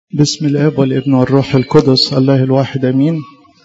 بسم الاب والابن والروح القدس الله الواحد امين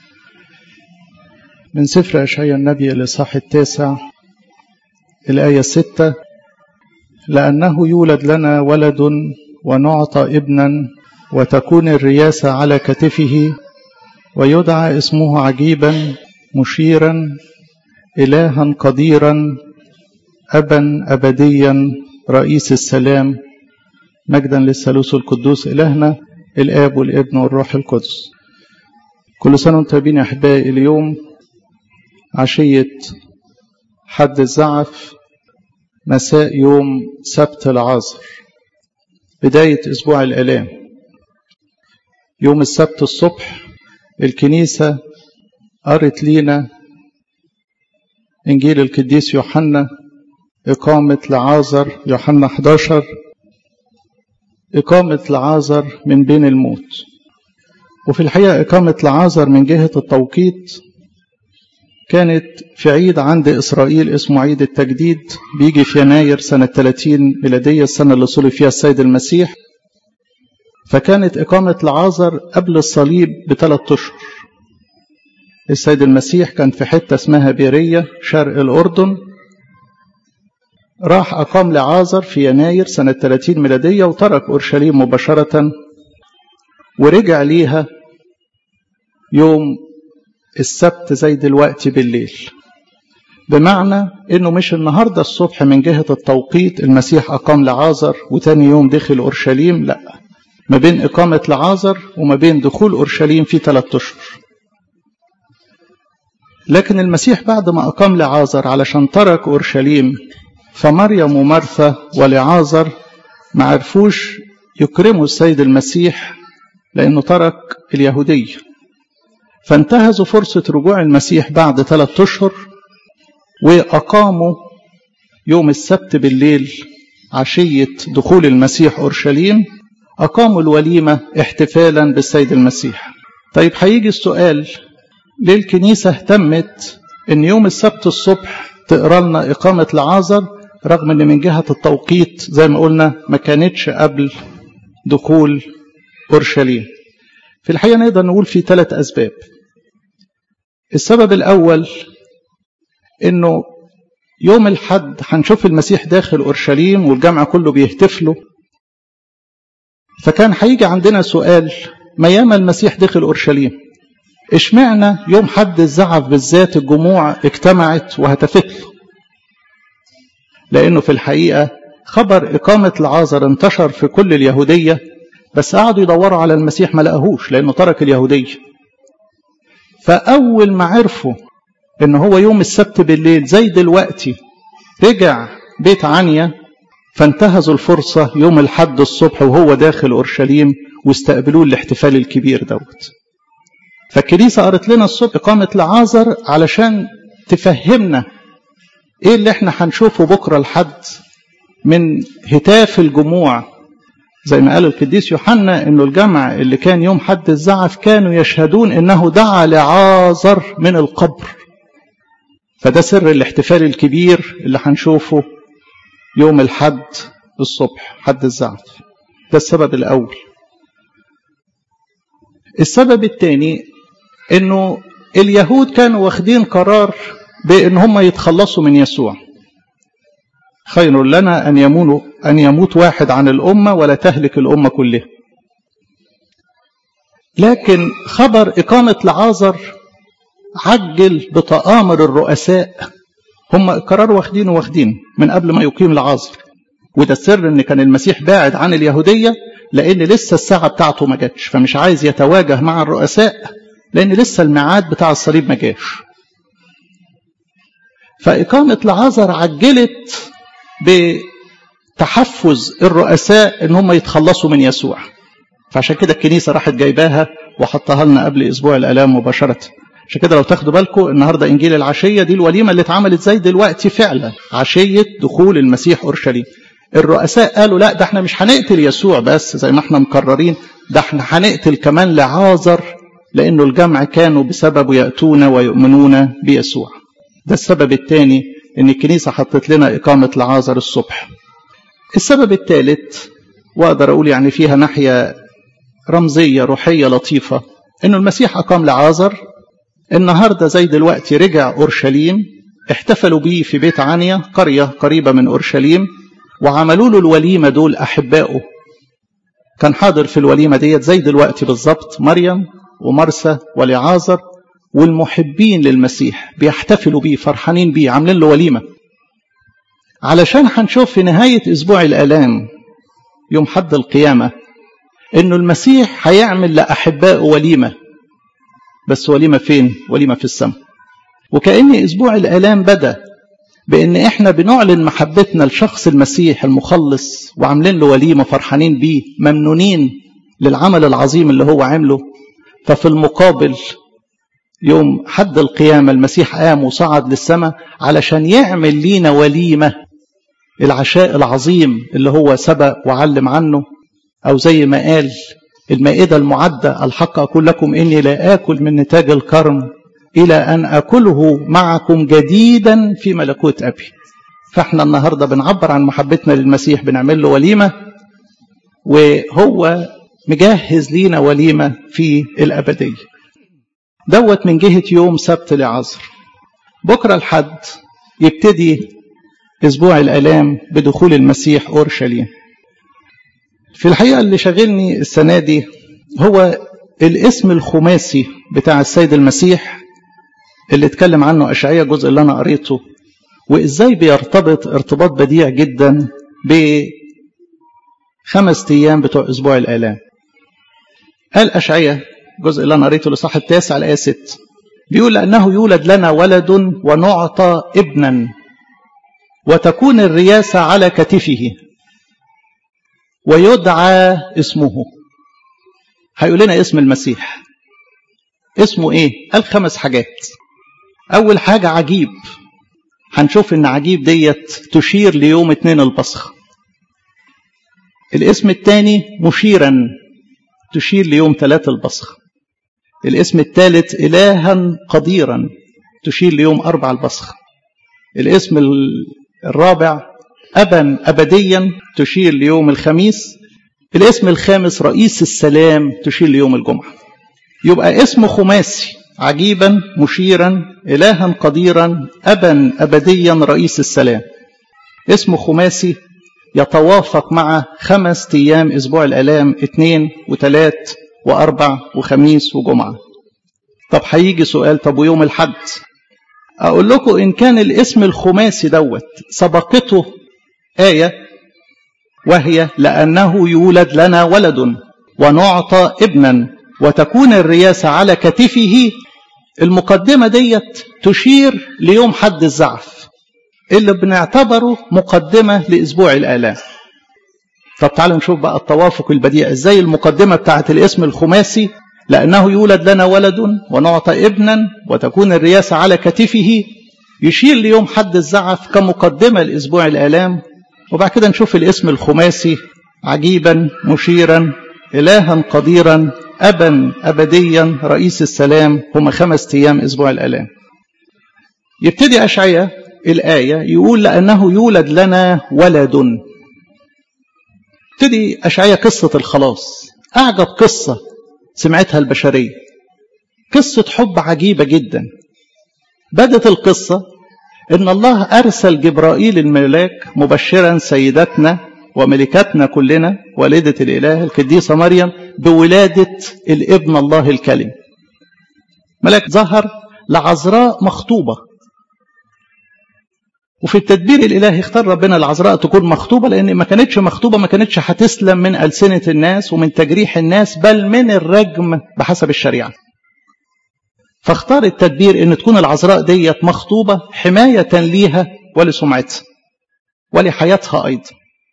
من سفر اشعياء النبي الاصحاح التاسع الايه السته لانه يولد لنا ولد ونعطى ابنا وتكون الرياسه على كتفه ويدعى اسمه عجيبا مشيرا الها قديرا ابا ابديا رئيس السلام مجدا للثالوث القدوس إلهنا الآب والابن والروح القدس كل سنة وانتم طيبين يا أحبائي اليوم عشية حد الزعف مساء يوم سبت العصر بداية أسبوع الآلام يوم السبت الصبح الكنيسة قرت لينا إنجيل القديس يوحنا إقامة لعازر يوحنا 11 إقامة لعازر من بين الموت وفي الحقيقة إقامة لعازر من جهة التوقيت كانت في عيد عند إسرائيل اسمه عيد التجديد بيجي في يناير سنة 30 ميلادية السنة اللي صلب فيها السيد المسيح فكانت إقامة لعازر قبل الصليب بثلاث أشهر السيد المسيح كان في حتة اسمها بيرية شرق الأردن راح أقام لعازر في يناير سنة 30 ميلادية وترك أورشليم مباشرة ورجع ليها يوم السبت زي دلوقتي بالليل بمعنى انه مش النهاردة الصبح من جهة التوقيت المسيح أقام لعازر وتاني يوم دخل أورشليم لا ما بين إقامة لعازر وما بين دخول أورشليم في ثلاثة أشهر لكن المسيح بعد ما أقام لعازر علشان ترك أورشليم فمريم ومرثا ولعازر ما عرفوش يكرموا السيد المسيح لأنه ترك اليهودية فانتهزوا فرصة رجوع المسيح بعد ثلاثة أشهر وأقاموا يوم السبت بالليل عشية دخول المسيح أورشليم أقاموا الوليمة احتفالا بالسيد المسيح طيب هيجي السؤال ليه الكنيسة اهتمت ان يوم السبت الصبح تقرا لنا إقامة لعازر رغم ان من جهة التوقيت زي ما قلنا ما كانتش قبل دخول أورشليم في الحقيقة نقدر نقول في ثلاث أسباب السبب الأول انه يوم الحد هنشوف المسيح داخل أورشليم والجمع كله بيهتف له فكان هيجي عندنا سؤال ما ياما المسيح دخل أورشليم اشمعنى يوم حد الزعف بالذات الجموع اجتمعت وهتفت له لأنه في الحقيقة خبر إقامة العازر انتشر في كل اليهودية بس قعدوا يدوروا على المسيح ما لقاهوش لأنه ترك اليهودية فأول ما عرفوا إن هو يوم السبت بالليل زي دلوقتي رجع بيت عنيا فانتهزوا الفرصة يوم الحد الصبح وهو داخل أورشليم واستقبلوه الاحتفال الكبير دوت فالكنيسة قالت لنا الصبح إقامة لعازر علشان تفهمنا ايه اللي احنا هنشوفه بكره الحد من هتاف الجموع زي ما قال القديس يوحنا انه الجمع اللي كان يوم حد الزعف كانوا يشهدون انه دعا لعازر من القبر فده سر الاحتفال الكبير اللي هنشوفه يوم الحد الصبح حد الزعف ده السبب الاول السبب الثاني انه اليهود كانوا واخدين قرار بان هم يتخلصوا من يسوع خير لنا ان يمون ان يموت واحد عن الامه ولا تهلك الامه كلها لكن خبر اقامه لعازر عجل بتآمر الرؤساء هم قرار واخدينه واخدين من قبل ما يقيم لعازر وده السر ان كان المسيح باعد عن اليهوديه لان لسه الساعه بتاعته ما جاتش فمش عايز يتواجه مع الرؤساء لان لسه الميعاد بتاع الصليب ما جاش فإقامة لعازر عجلت بتحفز الرؤساء ان هم يتخلصوا من يسوع فعشان كده الكنيسة راحت جايباها وحطها لنا قبل أسبوع الآلام مباشرة عشان كده لو تاخدوا بالكم النهارده انجيل العشيه دي الوليمه اللي اتعملت زي دلوقتي فعلا عشيه دخول المسيح اورشليم الرؤساء قالوا لا ده احنا مش هنقتل يسوع بس زي ما احنا مقررين ده احنا هنقتل كمان لعازر لانه الجمع كانوا بسببه ياتون ويؤمنون بيسوع ده السبب الثاني ان الكنيسه حطت لنا اقامه لعازر الصبح السبب الثالث واقدر اقول يعني فيها ناحيه رمزية روحية لطيفة إنه المسيح أقام لعازر النهاردة زي دلوقتي رجع أورشليم احتفلوا بيه في بيت عنيا قرية قريبة من أورشليم وعملوا له الوليمة دول أحبائه كان حاضر في الوليمة ديت زي دلوقتي بالظبط مريم ومرسى ولعازر والمحبين للمسيح بيحتفلوا بيه فرحانين بيه عاملين له وليمة علشان هنشوف في نهاية أسبوع الآلام يوم حد القيامة إنه المسيح هيعمل لأحبائه وليمة بس وليمة فين؟ وليمة في السماء وكأن أسبوع الآلام بدأ بأن إحنا بنعلن محبتنا لشخص المسيح المخلص وعاملين له وليمة فرحانين بيه ممنونين للعمل العظيم اللي هو عمله ففي المقابل يوم حد القيامة المسيح قام وصعد للسماء علشان يعمل لينا وليمة العشاء العظيم اللي هو سبق وعلم عنه أو زي ما قال المائدة المعدة الحق أقول لكم إني لا آكل من نتاج الكرم إلى أن أكله معكم جديدا في ملكوت أبي فإحنا النهاردة بنعبر عن محبتنا للمسيح بنعمل له وليمة وهو مجهز لينا وليمة في الأبدية دوت من جهة يوم سبت لعصر بكرة الحد يبتدي أسبوع الآلام بدخول المسيح أورشليم في الحقيقة اللي شغلني السنة دي هو الاسم الخماسي بتاع السيد المسيح اللي اتكلم عنه أشعية جزء اللي أنا قريته وإزاي بيرتبط ارتباط بديع جدا بخمس أيام بتوع أسبوع الآلام قال أشعية جزء اللي أنا قريته لصح التاسع الآية 6 بيقول لأنه يولد لنا ولد ونعطى ابنا وتكون الرياسة على كتفه ويدعى اسمه هيقول لنا اسم المسيح اسمه ايه قال خمس حاجات اول حاجة عجيب هنشوف ان عجيب ديت تشير ليوم اتنين البصخ الاسم الثاني مشيرا تشير ليوم ثلاث البصخ الاسم الثالث إلها قديرا تشير ليوم أربع البصخ الاسم الرابع أبا أبديا تشير ليوم الخميس الاسم الخامس رئيس السلام تشير ليوم الجمعة يبقى اسم خماسي عجيبا مشيرا إلها قديرا أبا أبديا رئيس السلام اسم خماسي يتوافق مع خمس أيام أسبوع الآلام اثنين وثلاث وأربع وخميس وجمعة طب هيجي سؤال طب ويوم الحد أقول لكم إن كان الاسم الخماسي دوت سبقته آية وهي لأنه يولد لنا ولد ونعطى ابنا وتكون الرياسة على كتفه المقدمة ديت تشير ليوم حد الزعف اللي بنعتبره مقدمة لأسبوع الآلام طب تعالوا نشوف بقى التوافق البديع ازاي المقدمة بتاعت الاسم الخماسي لأنه يولد لنا ولد ونعطى ابنا وتكون الرياسة على كتفه يشير ليوم حد الزعف كمقدمة لأسبوع الآلام وبعد كده نشوف الاسم الخماسي عجيبا مشيرا إلها قديرا أبا أبديا رئيس السلام هم خمس أيام أسبوع الآلام يبتدي أشعية الآية يقول لأنه يولد لنا ولد ابتدي أشعية قصة الخلاص أعجب قصة سمعتها البشرية قصة حب عجيبة جدا بدت القصة إن الله أرسل جبرائيل الملاك مبشرا سيدتنا وملكتنا كلنا والدة الإله القديسة مريم بولادة الابن الله الكلم ملاك ظهر لعذراء مخطوبة وفي التدبير الإلهي اختار ربنا العذراء تكون مخطوبة لأن ما كانتش مخطوبة ما كانتش هتسلم من ألسنة الناس ومن تجريح الناس بل من الرجم بحسب الشريعة فاختار التدبير ان تكون العذراء ديت مخطوبة حماية ليها ولسمعتها ولحياتها أيضا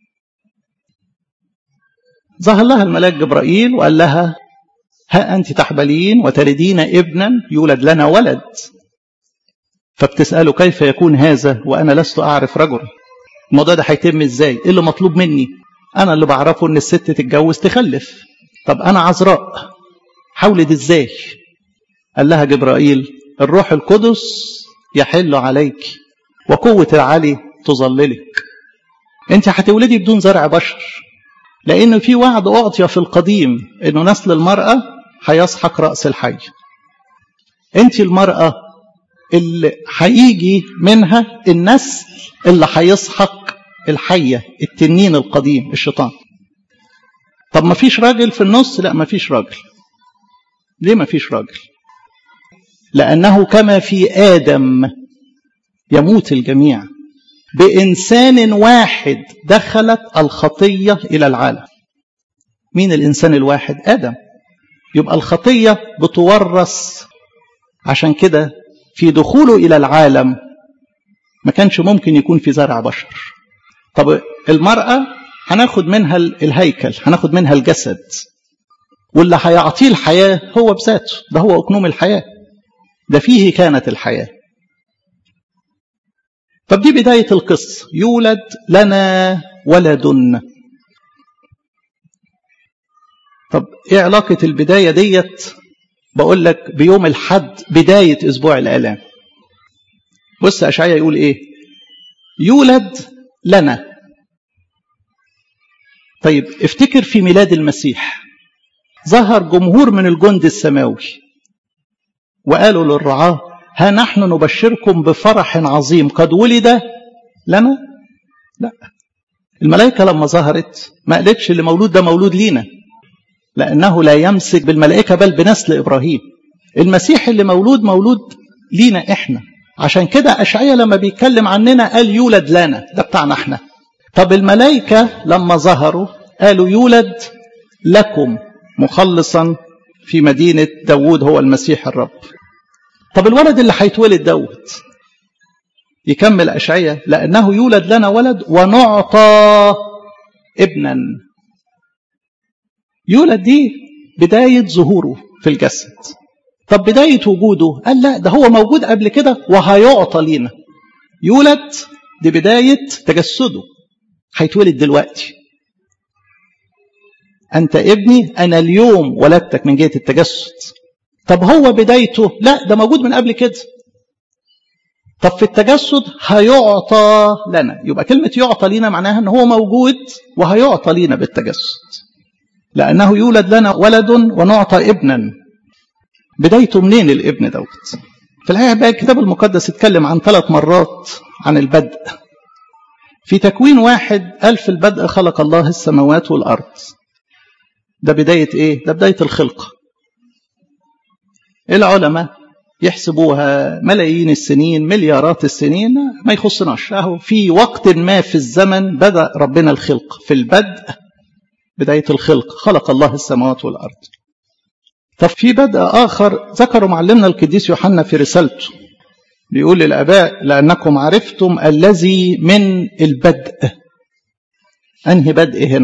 ظهر لها الملاك جبرائيل وقال لها ها أنت تحبلين وتلدين ابنا يولد لنا ولد فبتسأله كيف يكون هذا وأنا لست أعرف رجل الموضوع ده هيتم إزاي إيه اللي مطلوب مني أنا اللي بعرفه إن الست تتجوز تخلف طب أنا عذراء حولد إزاي قال لها جبرائيل الروح القدس يحل عليك وقوة العلي تظللك انت هتولدي بدون زرع بشر لأن في وعد أعطي في القديم إنه نسل المرأة هيسحق رأس الحي أنت المرأة اللي هيجي منها النسل اللي هيسحق الحية التنين القديم الشيطان طب ما فيش راجل في النص لا ما فيش راجل ليه ما فيش راجل لأنه كما في آدم يموت الجميع بإنسان واحد دخلت الخطية إلى العالم مين الإنسان الواحد آدم يبقى الخطية بتورث عشان كده في دخوله إلى العالم ما كانش ممكن يكون في زرع بشر طب المرأة هناخد منها الهيكل هناخد منها الجسد واللي هيعطيه الحياة هو بذاته ده هو أكنوم الحياة ده فيه كانت الحياة طب دي بداية القصة يولد لنا ولد طب ايه علاقة البداية ديت بقول لك بيوم الحد بداية أسبوع الآلام بص أشعيا يقول إيه يولد لنا طيب افتكر في ميلاد المسيح ظهر جمهور من الجند السماوي وقالوا للرعاة ها نحن نبشركم بفرح عظيم قد ولد لنا لا الملائكة لما ظهرت ما قالتش اللي مولود ده مولود لينا لأنه لا يمسك بالملائكة بل بنسل إبراهيم المسيح اللي مولود مولود لينا إحنا عشان كده أشعية لما بيتكلم عننا قال يولد لنا ده بتاعنا إحنا طب الملائكة لما ظهروا قالوا يولد لكم مخلصا في مدينة داوود هو المسيح الرب طب الولد اللي هيتولد دوت يكمل أشعية لأنه يولد لنا ولد ونعطى ابنا يولد دي بداية ظهوره في الجسد طب بداية وجوده قال لا ده هو موجود قبل كده وهيعطى لينا يولد دي بداية تجسده هيتولد دلوقتي أنت ابني أنا اليوم ولدتك من جهة التجسد طب هو بدايته لا ده موجود من قبل كده طب في التجسد هيعطى لنا يبقى كلمة يعطى لنا معناها ان هو موجود وهيعطى لنا بالتجسد لأنه يولد لنا ولد ونعطى ابنا بدايته منين الابن دوت في الحقيقة بقى الكتاب المقدس اتكلم عن ثلاث مرات عن البدء في تكوين واحد قال في البدء خلق الله السماوات والأرض ده بداية ايه ده بداية الخلقة العلماء يحسبوها ملايين السنين مليارات السنين ما يخصناش اهو في وقت ما في الزمن بدأ ربنا الخلق في البدء بداية الخلق خلق الله السماوات والأرض طب في بدء آخر ذكره معلمنا القديس يوحنا في رسالته بيقول للآباء لأنكم عرفتم الذي من البدء أنهي بدء هنا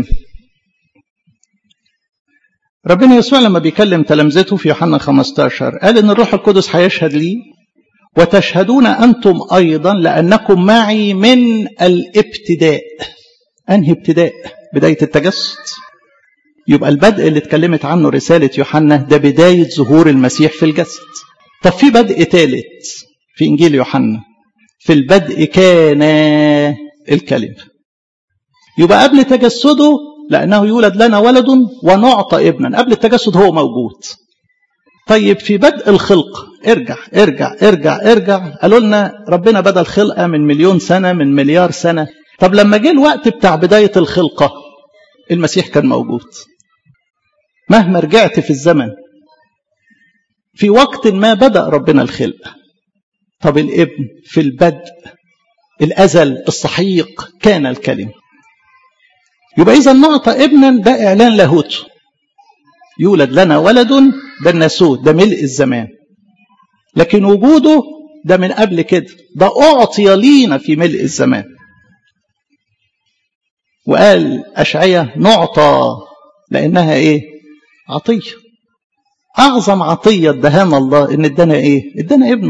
ربنا يسوع لما بيكلم تلامذته في يوحنا 15 قال ان الروح القدس هيشهد لي وتشهدون انتم ايضا لانكم معي من الابتداء انهي ابتداء بدايه التجسد يبقى البدء اللي اتكلمت عنه رساله يوحنا ده بدايه ظهور المسيح في الجسد طب في بدء ثالث في انجيل يوحنا في البدء كان الكلمه يبقى قبل تجسده لأنه يولد لنا ولد ونعطى ابنا قبل التجسد هو موجود طيب في بدء الخلق ارجع ارجع ارجع ارجع قالوا لنا ربنا بدأ الخلقة من مليون سنة من مليار سنة طب لما جه الوقت بتاع بداية الخلقة المسيح كان موجود مهما رجعت في الزمن في وقت ما بدأ ربنا الخلق طب الابن في البدء الأزل الصحيق كان الكلمة يبقى إذا نعطى ابنا ده إعلان لاهوته يولد لنا ولد ده الناسوت ده ملء الزمان لكن وجوده ده من قبل كده ده أعطي لينا في ملء الزمان وقال أشعية نعطى لأنها إيه عطية أعظم عطية ادهانا الله إن ادانا إيه ادانا ابنه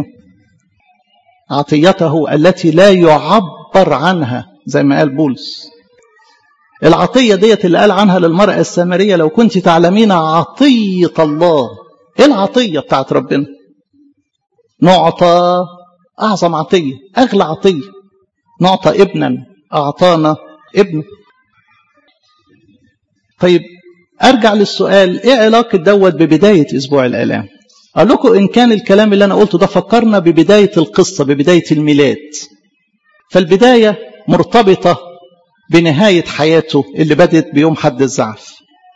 عطيته التي لا يعبر عنها زي ما قال بولس العطية ديت اللي قال عنها للمرأة السامرية لو كنت تعلمين عطية الله ايه العطية بتاعت ربنا نعطى أعظم عطية أغلى عطية نعطى ابنا أعطانا ابن طيب ارجع للسؤال ايه علاقه دوت ببدايه اسبوع الالام اقول لكم ان كان الكلام اللي انا قلته ده فكرنا ببدايه القصه ببدايه الميلاد فالبدايه مرتبطه بنهايه حياته اللي بدت بيوم حد الزعف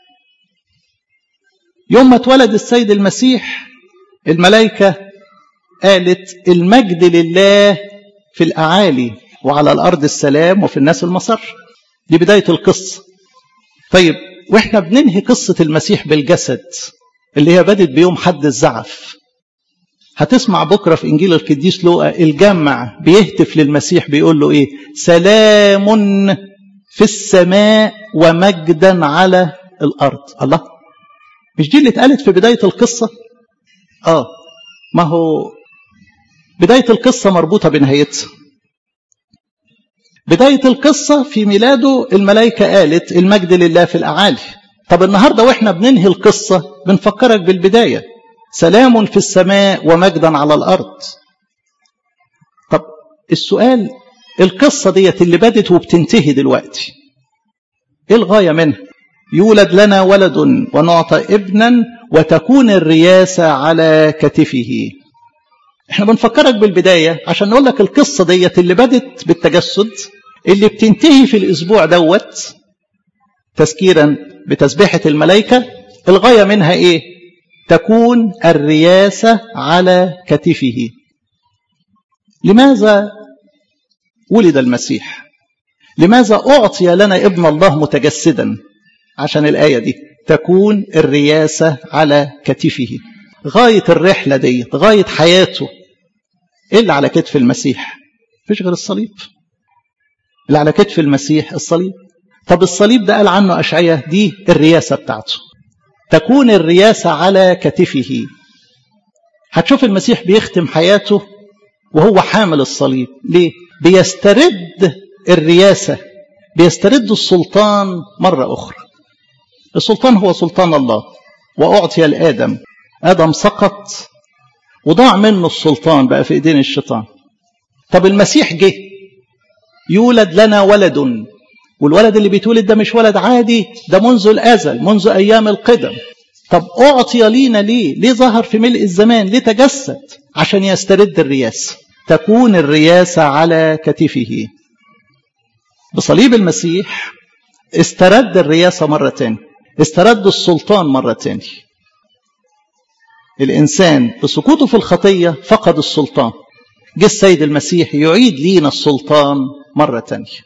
يوم ما اتولد السيد المسيح الملائكه قالت المجد لله في الاعالي وعلى الارض السلام وفي الناس المسر دي بدايه القصه طيب واحنا بننهي قصه المسيح بالجسد اللي هي بدت بيوم حد الزعف هتسمع بكره في انجيل القديس لوقا الجمع بيهتف للمسيح بيقول له ايه سلام في السماء ومجدا على الارض الله مش دي اللي اتقالت في بدايه القصه اه ما هو بدايه القصه مربوطه بنهايتها بداية القصة في ميلاده الملائكة قالت المجد لله في الأعالي طب النهاردة وإحنا بننهي القصة بنفكرك بالبداية سلام في السماء ومجدا على الأرض طب السؤال القصة ديت اللي بدت وبتنتهي دلوقتي إيه الغاية منها يولد لنا ولد ونعطى ابنا وتكون الرياسة على كتفه احنا بنفكرك بالبداية عشان نقول لك القصة ديت اللي بدت بالتجسد اللي بتنتهي في الأسبوع دوت تذكيرا بتسبيحة الملائكة الغاية منها إيه؟ تكون الرياسة على كتفه لماذا ولد المسيح؟ لماذا أعطي لنا ابن الله متجسدا؟ عشان الآية دي تكون الرياسة على كتفه غاية الرحلة دي غاية حياته ايه اللي على كتف المسيح مفيش غير الصليب اللي على كتف المسيح الصليب طب الصليب ده قال عنه أشعية دي الرياسة بتاعته تكون الرياسة على كتفه هتشوف المسيح بيختم حياته وهو حامل الصليب ليه بيسترد الرياسة بيسترد السلطان مرة أخرى السلطان هو سلطان الله وأعطي لآدم آدم سقط وضاع منه السلطان بقى في ايدين الشيطان طب المسيح جه يولد لنا ولد والولد اللي بيتولد ده مش ولد عادي ده منذ الازل منذ ايام القدم طب اعطي لينا ليه ليه ظهر في ملء الزمان ليه تجسد عشان يسترد الرياسه تكون الرياسه على كتفه بصليب المسيح استرد الرياسه مره تاني استرد السلطان مره تاني الإنسان بسقوطه في الخطية فقد السلطان جه السيد المسيح يعيد لينا السلطان مرة تانية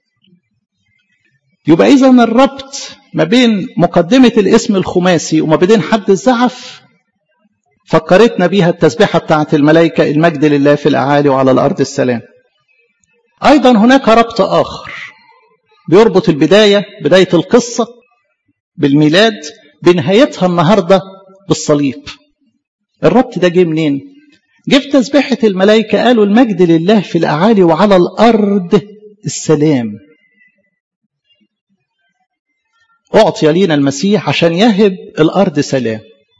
يبقى إذا الربط ما بين مقدمة الاسم الخماسي وما بين حد الزعف فكرتنا بيها التسبيحة بتاعت الملائكة المجد لله في الأعالي وعلى الأرض السلام أيضا هناك ربط آخر بيربط البداية بداية القصة بالميلاد بنهايتها النهاردة بالصليب الربط ده جه منين جه في تسبيحة الملائكة قالوا المجد لله في الأعالي وعلى الأرض السلام أعطي لينا المسيح عشان يهب الأرض سلام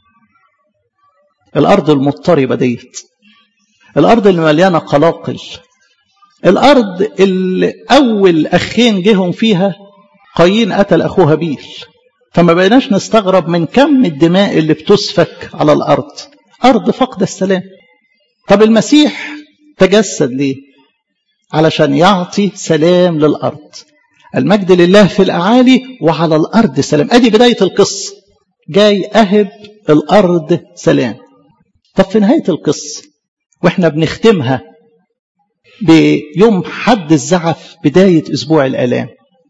الأرض المضطربة ديت الأرض اللي مليانة قلاقل الأرض اللي أول أخين جهم فيها قايين قتل أخوه هابيل فما بقيناش نستغرب من كم الدماء اللي بتسفك على الأرض أرض فقد السلام طب المسيح تجسد ليه علشان يعطي سلام للأرض المجد لله في الأعالي وعلى الأرض سلام أدي بداية القصة جاي أهب الأرض سلام طب في نهاية القصة وإحنا بنختمها بيوم حد الزعف بداية أسبوع الآلام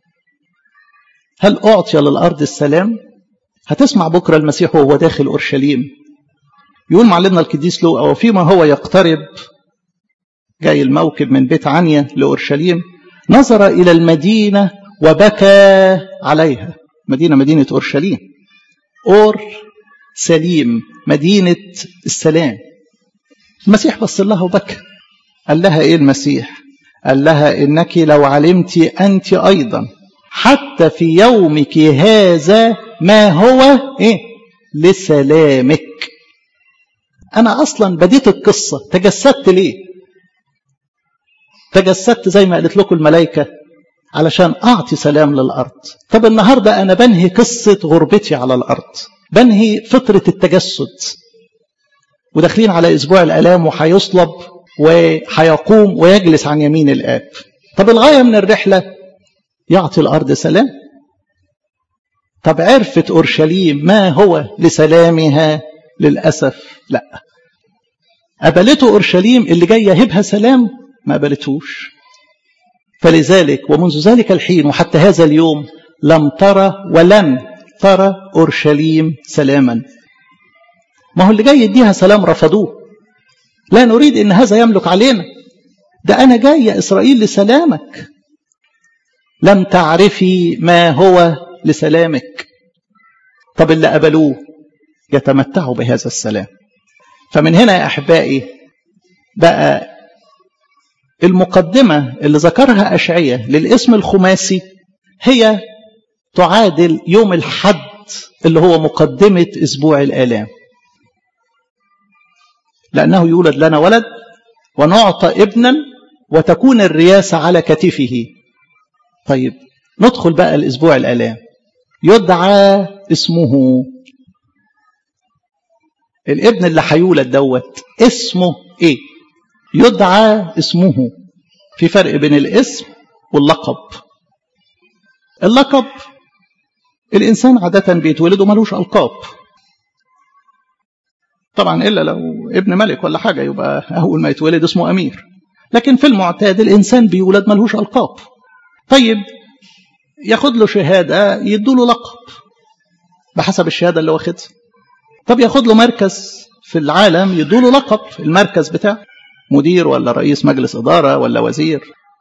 هل أعطي للأرض السلام هتسمع بكرة المسيح وهو داخل أورشليم يقول معلمنا القديس لوقا وفيما هو يقترب جاي الموكب من بيت عنيا لأورشليم نظر إلى المدينة وبكى عليها مدينة مدينة أورشليم أور سليم مدينة السلام المسيح بص لها وبكى قال لها إيه المسيح قال لها إنك لو علمت أنت أيضا حتى في يومك هذا ما هو إيه لسلامك أنا أصلا بديت القصة تجسدت ليه تجسدت زي ما قالت لكم الملائكة علشان أعطي سلام للأرض طب النهاردة أنا بنهي قصة غربتي على الأرض بنهي فطرة التجسد وداخلين على أسبوع الآلام وهيصلب وهيقوم ويجلس عن يمين الآب طب الغاية من الرحلة يعطي الأرض سلام طب عرفت أورشليم ما هو لسلامها للأسف لا قبلته أورشليم اللي جاي يهبها سلام ما قبلتهوش فلذلك ومنذ ذلك الحين وحتى هذا اليوم لم ترى ولن ترى أورشليم سلاما ما هو اللي جاي يديها سلام رفضوه لا نريد ان هذا يملك علينا ده انا جاي يا اسرائيل لسلامك لم تعرفي ما هو لسلامك طب اللي قبلوه يتمتعوا بهذا السلام فمن هنا يا احبائي بقى المقدمه اللي ذكرها اشعياء للاسم الخماسي هي تعادل يوم الحد اللي هو مقدمه اسبوع الالام لأنه يولد لنا ولد ونعطى ابنا وتكون الرياسة على كتفه طيب ندخل بقى الأسبوع الآلام يدعى اسمه الابن اللي هيولد دوت اسمه ايه يدعى اسمه في فرق بين الاسم واللقب اللقب الإنسان عادة بيتولد وملوش ألقاب طبعا إلا لو ابن ملك ولا حاجة يبقى أول ما يتولد اسمه أمير لكن في المعتاد الإنسان بيولد ملهوش ألقاب طيب ياخد له شهادة يدوا له لقب بحسب الشهادة اللي واخدها طب ياخد له مركز في العالم يدوا له لقب المركز بتاعه مدير ولا رئيس مجلس إدارة ولا وزير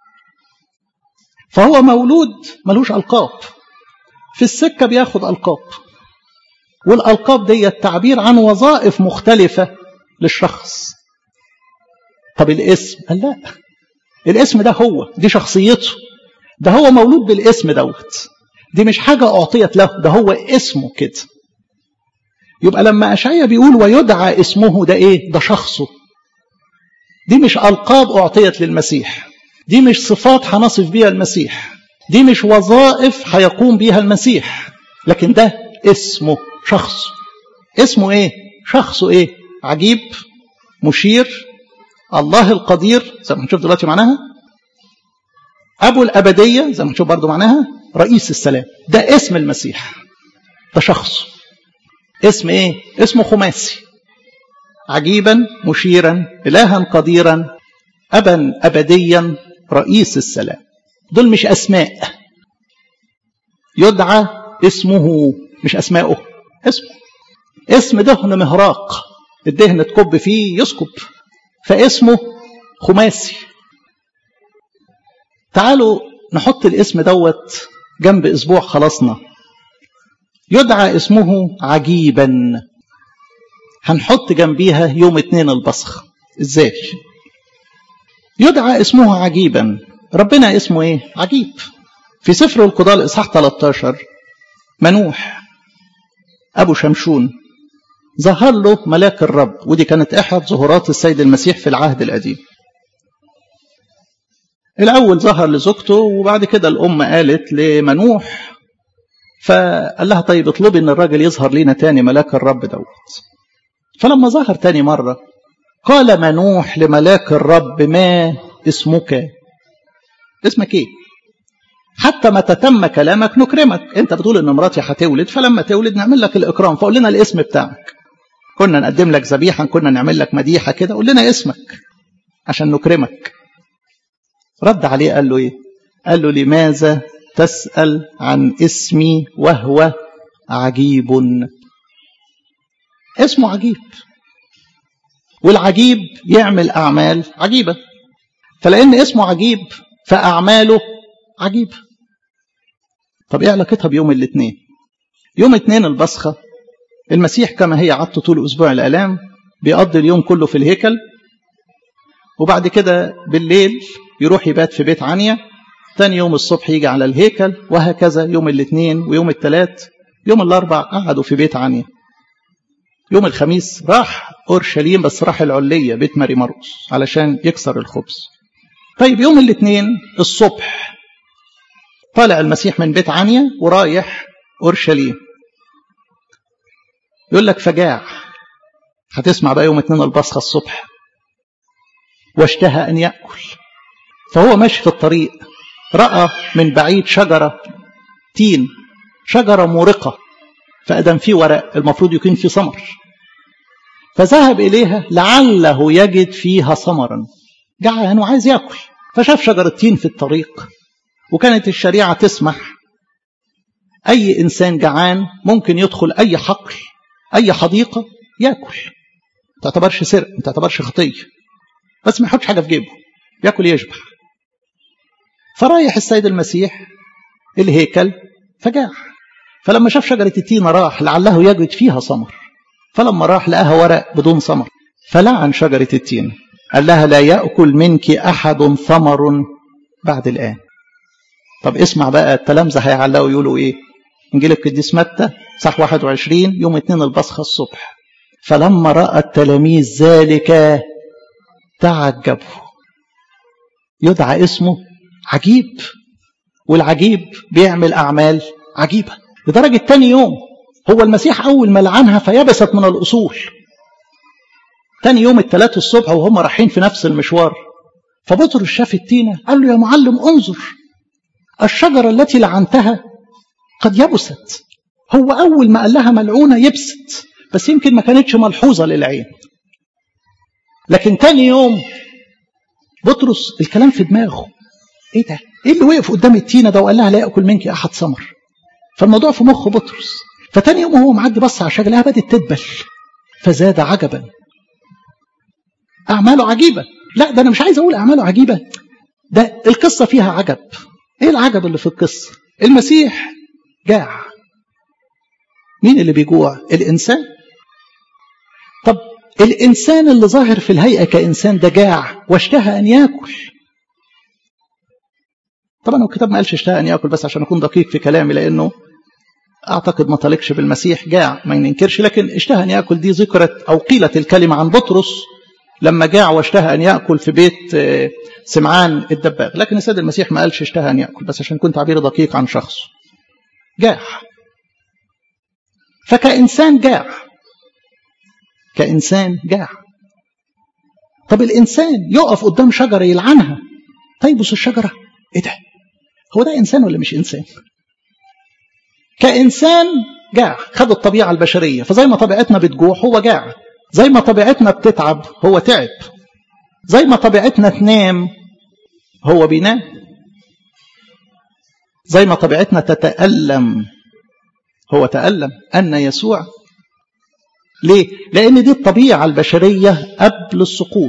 فهو مولود ملوش ألقاب في السكة بياخد ألقاب والألقاب دي التعبير عن وظائف مختلفة للشخص طب الاسم قال لا الاسم ده هو دي شخصيته ده هو مولود بالاسم دوت دي مش حاجة أعطيت له ده هو اسمه كده يبقى لما أشعيا بيقول ويدعى اسمه ده إيه ده شخصه دي مش ألقاب أعطيت للمسيح دي مش صفات هنصف بيها المسيح دي مش وظائف هيقوم بيها المسيح لكن ده اسمه شخص اسمه ايه شخصه ايه عجيب مشير الله القدير زي ما هنشوف دلوقتي معناها ابو الابديه زي ما هنشوف برضو معناها رئيس السلام ده اسم المسيح ده شخص اسم ايه اسمه خماسي عجيبا مشيرا الها قديرا ابا ابديا رئيس السلام دول مش اسماء يدعى اسمه مش اسماؤه اسمه اسم دهن مهراق الدهن تكب فيه يسكب فاسمه خماسي تعالوا نحط الاسم دوت جنب اسبوع خلاصنا يدعى اسمه عجيبا هنحط جنبيها يوم اتنين البصخ ازاي يدعى اسمه عجيبا ربنا اسمه ايه عجيب في سفر القضاء الاصحاح 13 منوح ابو شمشون ظهر له ملاك الرب ودي كانت احد ظهورات السيد المسيح في العهد القديم الاول ظهر لزوجته وبعد كده الام قالت لمنوح فقال لها طيب اطلبي ان الراجل يظهر لينا تاني ملاك الرب دوت فلما ظهر تاني مره قال منوح لملاك الرب ما اسمك اسمك ايه حتى ما تتم كلامك نكرمك انت بتقول ان مراتي هتولد فلما تولد نعمل لك الاكرام فقول لنا الاسم بتاعك كنا نقدم لك ذبيحه كنا نعمل لك مديحه كده قول لنا اسمك عشان نكرمك رد عليه قال له ايه قال له لماذا تسال عن اسمي وهو عجيب اسمه عجيب والعجيب يعمل اعمال عجيبه فلان اسمه عجيب فاعماله عجيبه طب ايه علاقتها بيوم الاثنين يوم اثنين البصخه المسيح كما هي عادته طول اسبوع الالام بيقضي اليوم كله في الهيكل وبعد كده بالليل يروح يبات في بيت عنيا تاني يوم الصبح يجي على الهيكل وهكذا يوم الاثنين ويوم الثلاث يوم الاربع قعدوا في بيت عنيا يوم الخميس راح اورشليم بس راح العليه بيت ماري مرقس علشان يكسر الخبز طيب يوم الاثنين الصبح طالع المسيح من بيت عنيا ورايح أورشليم يقول لك فجاع هتسمع بقى يوم اتنين البصخة الصبح واشتهى أن يأكل فهو ماشي في الطريق رأى من بعيد شجرة تين شجرة مورقة فأدم فيه ورق المفروض يكون فيه ثمر فذهب إليها لعله يجد فيها ثمرا جعان وعايز يأكل فشاف شجرة تين في الطريق وكانت الشريعة تسمح أي إنسان جعان ممكن يدخل أي حقل أي حديقة يأكل ما تعتبرش سرق ما تعتبرش خطية بس ما يحطش حاجة في جيبه يأكل يشبع فرايح السيد المسيح الهيكل فجاع فلما شاف شجرة التين راح لعله يجد فيها ثمر فلما راح لقاها ورق بدون ثمر فلعن شجرة التين قال لها لا يأكل منك أحد ثمر بعد الآن طب اسمع بقى التلامذة هيعلقوا يقولوا إيه إنجيل القديس متى صح 21 يوم 2 البصخة الصبح فلما رأى التلاميذ ذلك تعجبوا يدعى اسمه عجيب والعجيب بيعمل أعمال عجيبة لدرجة تاني يوم هو المسيح أول ما لعنها فيبست من الأصول تاني يوم الثلاث الصبح وهم رايحين في نفس المشوار فبطرس شاف التينة قال له يا معلم انظر الشجرة التي لعنتها قد يبست هو أول ما قال لها ملعونة يبست بس يمكن ما كانتش ملحوظة للعين لكن تاني يوم بطرس الكلام في دماغه ايه ده ايه اللي وقف قدام التينة ده وقال لها لا يأكل منك أحد ثمر فالموضوع في مخ بطرس فتاني يوم هو معدي بص على الشجرة بدأت تدبل فزاد عجبا أعماله عجيبة لا ده أنا مش عايز أقول أعماله عجيبة ده القصة فيها عجب إيه العجب اللي في القصة المسيح جاع مين اللي بيجوع الإنسان طب الإنسان اللي ظاهر في الهيئة كإنسان ده جاع واشتهى أن يأكل طبعا الكتاب ما قالش اشتهى أن يأكل بس عشان أكون دقيق في كلامي لأنه أعتقد ما طلقش بالمسيح جاع ما ينكرش لكن اشتهى أن يأكل دي ذكرت أو قيلت الكلمة عن بطرس لما جاع واشتهى أن يأكل في بيت سمعان الدباغ لكن السيد المسيح ما قالش اشتهى أن يأكل بس عشان كنت تعبير دقيق عن شخص جاع فكإنسان جاع كإنسان جاع طب الإنسان يقف قدام شجرة يلعنها تيبس الشجرة إيه ده هو ده إنسان ولا مش إنسان كإنسان جاع خد الطبيعة البشرية فزي ما طبيعتنا بتجوع هو جاع زي ما طبيعتنا بتتعب هو تعب زي ما طبيعتنا تنام هو بينام زي ما طبيعتنا تتألم هو تألم أن يسوع ليه؟ لأن دي الطبيعة البشرية قبل السقوط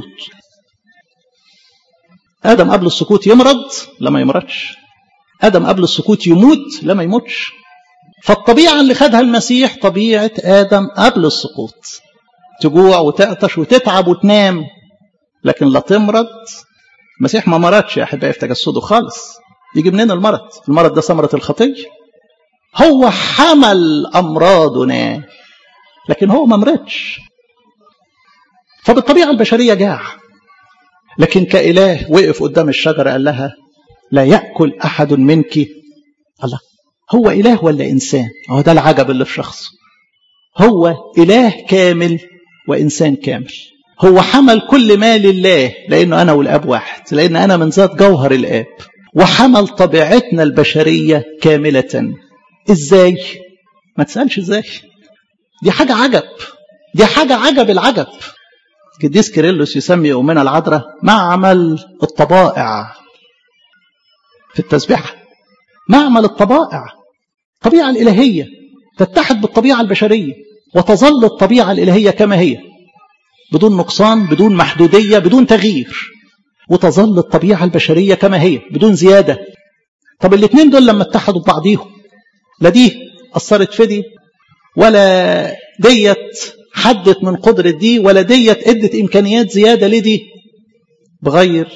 آدم قبل السقوط يمرض لما يمرضش آدم قبل السقوط يموت لما يموتش فالطبيعة اللي خدها المسيح طبيعة آدم قبل السقوط تجوع وتعطش وتتعب وتنام لكن لا تمرض المسيح ما مرضش يا أحبائي في تجسده خالص يجي منين المرض المرض ده ثمرة الخطية هو حمل أمراضنا لكن هو ما مرضش فبالطبيعة البشرية جاع لكن كإله وقف قدام الشجرة قال لها لا يأكل أحد منك الله هو إله ولا إنسان هو ده العجب اللي في شخصه هو إله كامل وإنسان كامل هو حمل كل ما لله لأنه أنا والأب واحد لأن أنا من ذات جوهر الآب وحمل طبيعتنا البشرية كاملة إزاي ما تسألش إزاي دي حاجة عجب دي حاجة عجب العجب قديس كيرلس يسمي أمنا العذراء معمل الطبائع في التسبيحة معمل الطبائع الطبيعة الإلهية تتحد بالطبيعة البشرية وتظل الطبيعة الإلهية كما هي بدون نقصان بدون محدودية بدون تغيير وتظل الطبيعة البشرية كما هي بدون زيادة طب الاثنين دول لما اتحدوا ببعضيهم لا دي أثرت في دي ولا ديت حدت من قدرة دي ولا ديت ادت إمكانيات زيادة لدي بغير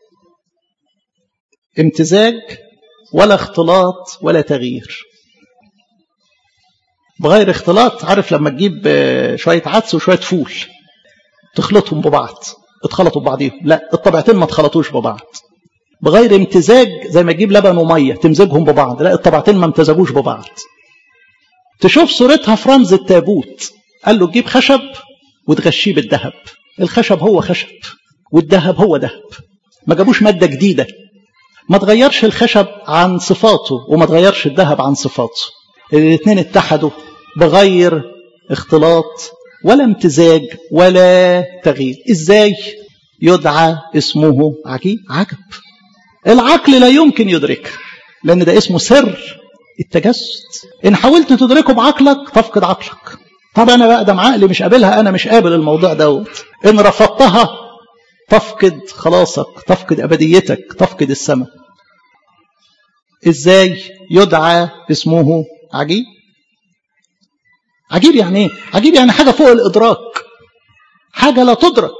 امتزاج ولا اختلاط ولا تغيير بغير اختلاط عارف لما تجيب شوية عدس وشوية فول تخلطهم ببعض اتخلطوا ببعضهم لا الطبيعتين ما اتخلطوش ببعض بغير امتزاج زي ما تجيب لبن وميه تمزجهم ببعض لا الطبعتين ما امتزجوش ببعض تشوف صورتها في رمز التابوت قال له تجيب خشب وتغشيه بالذهب الخشب هو خشب والذهب هو ذهب ما جابوش ماده جديده ما تغيرش الخشب عن صفاته وما تغيرش الذهب عن صفاته الاثنين اتحدوا بغير اختلاط ولا امتزاج ولا تغيير ازاي يدعى اسمه عجيب عجب العقل لا يمكن يدركه لان ده اسمه سر التجسد ان حاولت تدركه بعقلك تفقد عقلك طب انا بقى ده عقلي مش قابلها انا مش قابل الموضوع دوت ان رفضتها تفقد خلاصك تفقد ابديتك تفقد السماء ازاي يدعى اسمه عجيب عجيب يعني ايه عجيب يعني حاجه فوق الادراك حاجه لا تدرك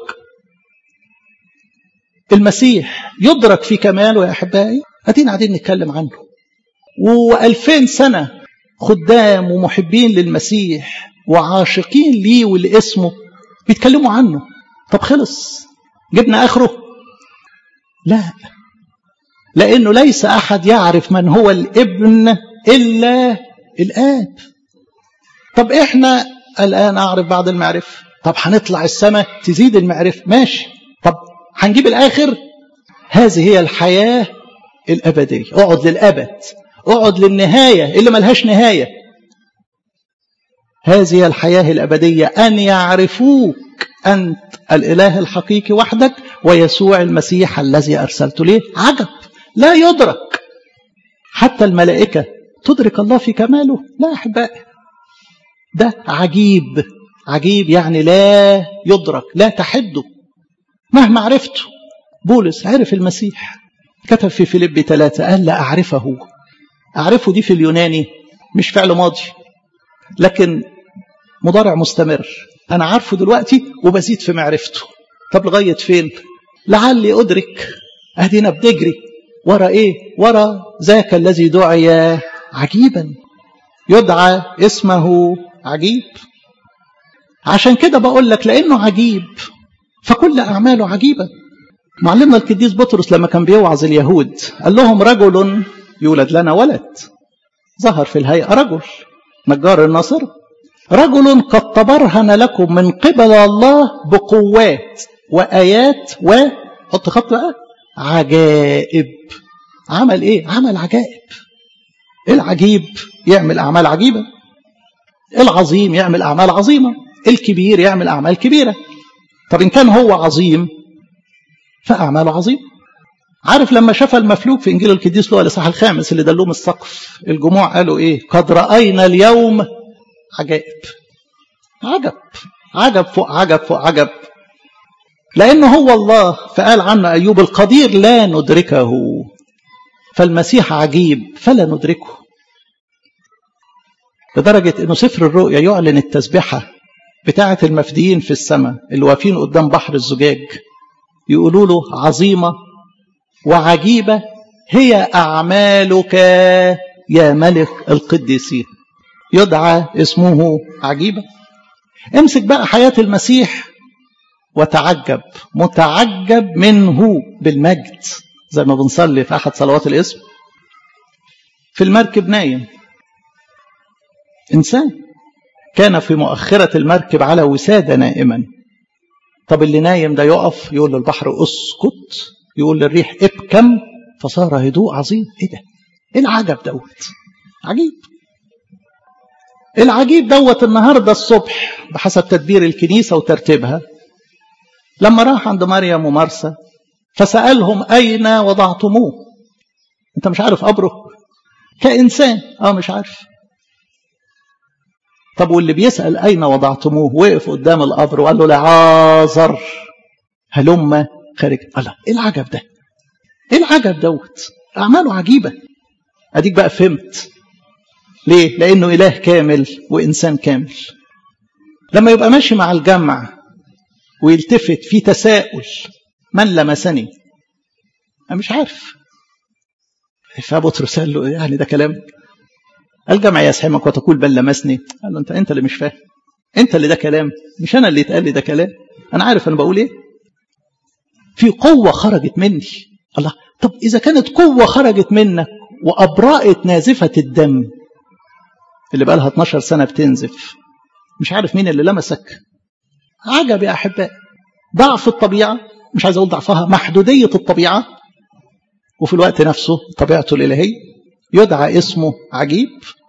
المسيح يدرك في كماله يا احبائي ادينا قاعدين نتكلم عنه والفين سنه خدام ومحبين للمسيح وعاشقين ليه ولاسمه بيتكلموا عنه طب خلص جبنا اخره لا لانه ليس احد يعرف من هو الابن الا الاب طب احنا الان اعرف بعض المعرفه طب هنطلع السماء تزيد المعرفه ماشي طب هنجيب الاخر هذه هي الحياه الابديه اقعد للابد اقعد للنهايه اللي ملهاش نهايه هذه هي الحياه الابديه ان يعرفوك انت الاله الحقيقي وحدك ويسوع المسيح الذي ارسلته ليه عجب لا يدرك حتى الملائكه تدرك الله في كماله لا احبائي ده عجيب عجيب يعني لا يدرك لا تحده مهما عرفته بولس عرف المسيح كتب في فيليب ثلاثة قال لا أعرفه أعرفه دي في اليوناني مش فعل ماضي لكن مضارع مستمر أنا عارفه دلوقتي وبزيد في معرفته طب لغاية فين لعلي أدرك أدينا بنجري ورا إيه ورا ذاك الذي دعي عجيبا يدعى اسمه عجيب عشان كده بقول لك لأنه عجيب فكل أعماله عجيبة معلمنا القديس بطرس لما كان بيوعظ اليهود قال لهم رجل يولد لنا ولد ظهر في الهيئة رجل نجار الناصر رجل قد تبرهن لكم من قبل الله بقوات وآيات و حط خط بقى عجائب عمل ايه عمل عجائب العجيب يعمل أعمال عجيبة العظيم يعمل أعمال عظيمة الكبير يعمل أعمال كبيرة طب إن كان هو عظيم فأعماله عظيمة عارف لما شاف المفلوج في إنجيل القديس لوقا الإصحاح الخامس اللي دلوم السقف الجموع قالوا إيه قد رأينا اليوم عجائب عجب عجب فوق عجب فوق عجب لأنه هو الله فقال عنه أيوب القدير لا ندركه فالمسيح عجيب فلا ندركه لدرجة أنه سفر الرؤيا يعلن التسبحة بتاعة المفديين في السماء اللي واقفين قدام بحر الزجاج يقولوا له عظيمة وعجيبة هي أعمالك يا ملك القديسين يدعى اسمه عجيبة امسك بقى حياة المسيح وتعجب متعجب منه بالمجد زي ما بنصلي في أحد صلوات الاسم في المركب نايم إنسان كان في مؤخرة المركب على وسادة نائما طب اللي نايم ده يقف يقول للبحر اسكت يقول للريح ابكم فصار هدوء عظيم ايه ده ايه العجب دوت عجيب العجيب دوت النهاردة الصبح بحسب تدبير الكنيسة وترتيبها لما راح عند مريم ومرسى فسألهم أين وضعتموه أنت مش عارف قبره كإنسان اه مش عارف طب واللي بيسأل أين وضعتموه وقف قدام القبر وقال له لعازر هلم خارج الله ايه العجب ده ايه العجب دوت اعماله عجيبه اديك بقى فهمت ليه لانه اله كامل وانسان كامل لما يبقى ماشي مع الجمع ويلتفت في تساؤل من لمسني انا مش عارف فبطرس قال له يعني ده كلام الجمع يسحمك وتقول بل لمسني قال له انت انت اللي مش فاهم انت اللي ده كلام مش انا اللي اتقال لي ده كلام انا عارف انا بقول ايه في قوة خرجت مني الله طب إذا كانت قوة خرجت منك وأبرأت نازفة الدم اللي بقى لها 12 سنة بتنزف مش عارف مين اللي لمسك عجب يا أحباء ضعف الطبيعة مش عايز أقول ضعفها محدودية الطبيعة وفي الوقت نفسه طبيعته الإلهية يدعى اسمه عجيب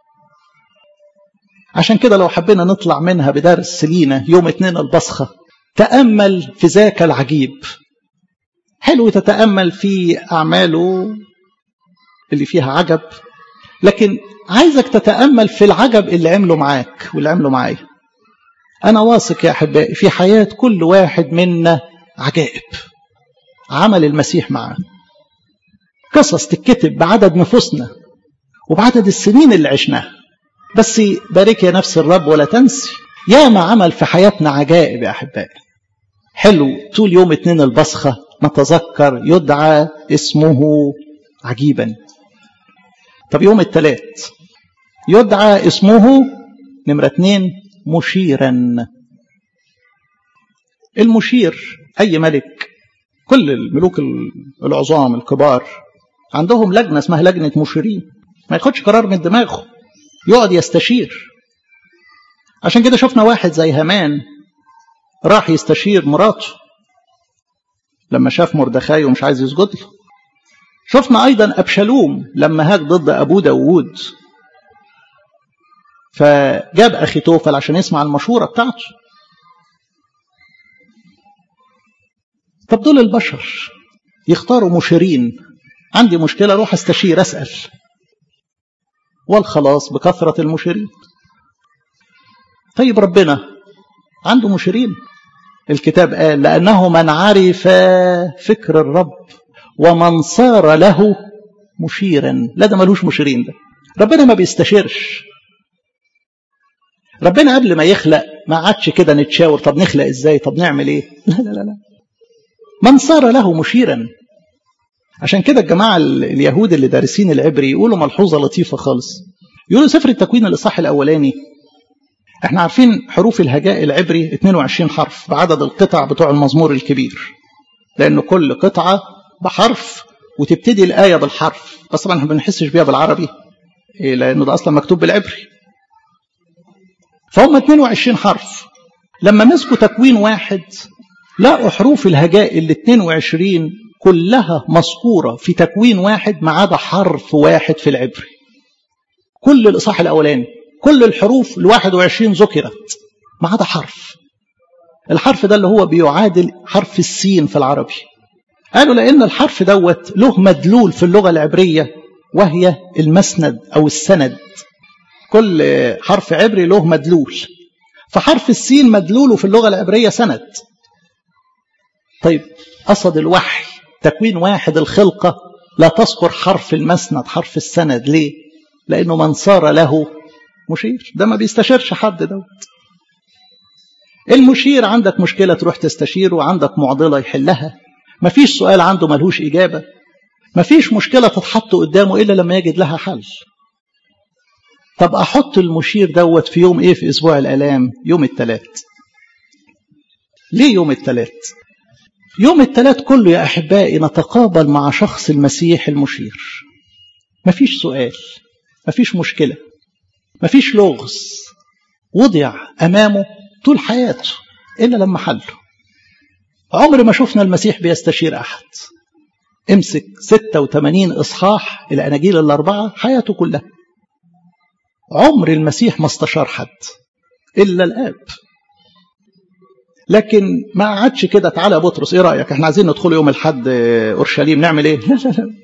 عشان كده لو حبينا نطلع منها بدرس لينا يوم اتنين البصخة تأمل في ذاك العجيب حلو تتأمل في أعماله اللي فيها عجب لكن عايزك تتأمل في العجب اللي عمله معاك واللي عمله معايا أنا واثق يا أحبائي في حياة كل واحد منا عجائب عمل المسيح معاه قصص تتكتب بعدد نفوسنا وبعدد السنين اللي عشناها بس بارك يا نفس الرب ولا تنسي يا ما عمل في حياتنا عجائب يا أحبائي حلو طول يوم اتنين البصخة نتذكر يدعى اسمه عجيبا طب يوم الثلاث يدعى اسمه نمرة اتنين مشيرا المشير أي ملك كل الملوك العظام الكبار عندهم لجنة اسمها لجنة مشيرين ما ياخدش قرار من دماغه يقعد يستشير عشان كده شفنا واحد زي همان راح يستشير مراته لما شاف مردخاي ومش عايز يسجد له شفنا أيضا أبشالوم لما هاج ضد أبوه داوود فجاب أخي توفل عشان يسمع المشورة بتاعته طب دول البشر يختاروا مشيرين عندي مشكلة روح استشير أسأل والخلاص بكثرة المشيرين طيب ربنا عنده مشيرين الكتاب قال لأنه من عرف فكر الرب ومن صار له مشيرا لا ده ملوش مشيرين ده ربنا ما بيستشيرش ربنا قبل ما يخلق ما عادش كده نتشاور طب نخلق ازاي طب نعمل ايه لا لا لا, لا. من صار له مشيرا عشان كده الجماعة اليهود اللي دارسين العبري يقولوا ملحوظة لطيفة خالص يقولوا سفر التكوين الإصحاح الأولاني احنا عارفين حروف الهجاء العبري 22 حرف بعدد القطع بتوع المزمور الكبير لأن كل قطعة بحرف وتبتدي الآية بالحرف بس طبعا احنا ما بنحسش بيها بالعربي إيه لأنه ده أصلا مكتوب بالعبري فهم 22 حرف لما مسكوا تكوين واحد لقوا حروف الهجاء ال 22 كلها مذكورة في تكوين واحد ما عدا حرف واحد في العبري كل الإصحاح الأولاني كل الحروف ال 21 ذكرت ما عدا حرف الحرف ده اللي هو بيعادل حرف السين في العربي قالوا لأن الحرف دوت له مدلول في اللغة العبرية وهي المسند أو السند كل حرف عبري له مدلول فحرف السين مدلوله في اللغة العبرية سند طيب قصد الوحي تكوين واحد الخلقة لا تذكر حرف المسند حرف السند ليه لأنه من صار له مشير ده ما بيستشيرش حد دوت المشير عندك مشكلة تروح تستشيره وعندك معضلة يحلها مفيش سؤال عنده ملهوش إجابة مفيش مشكلة تتحط قدامه إلا لما يجد لها حل طب أحط المشير دوت في يوم إيه في أسبوع الآلام يوم الثلاث ليه يوم الثلاث يوم الثلاث كله يا أحبائي نتقابل مع شخص المسيح المشير مفيش سؤال مفيش مشكلة مفيش لغز وضع أمامه طول حياته إلا لما حله عمر ما شفنا المسيح بيستشير أحد امسك 86 إصحاح الأناجيل الأربعة حياته كلها عمر المسيح ما استشار حد إلا الآب لكن ما قعدش كده تعالى يا بطرس ايه رايك احنا عايزين ندخل يوم الحد اورشليم نعمل ايه لا لا لا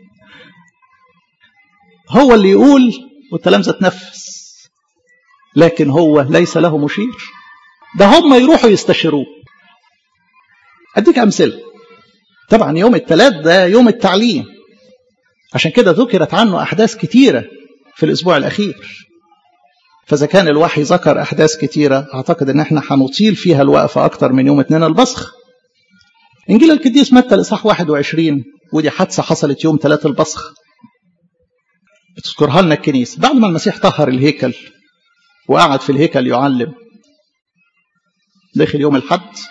هو اللي يقول والتلامذه تنفذ لكن هو ليس له مشير ده هم يروحوا يستشيروه اديك امثله طبعا يوم الثلاث ده يوم التعليم عشان كده ذكرت عنه احداث كتيره في الاسبوع الاخير فإذا كان الوحي ذكر أحداث كتيرة أعتقد أن احنا هنطيل فيها الوقفة أكتر من يوم اتنين البصخ إنجيل القديس متى الإصحاح 21 ودي حادثة حصلت يوم ثلاث البصخ بتذكرها لنا الكنيسة بعد ما المسيح طهر الهيكل وقعد في الهيكل يعلم داخل يوم الحد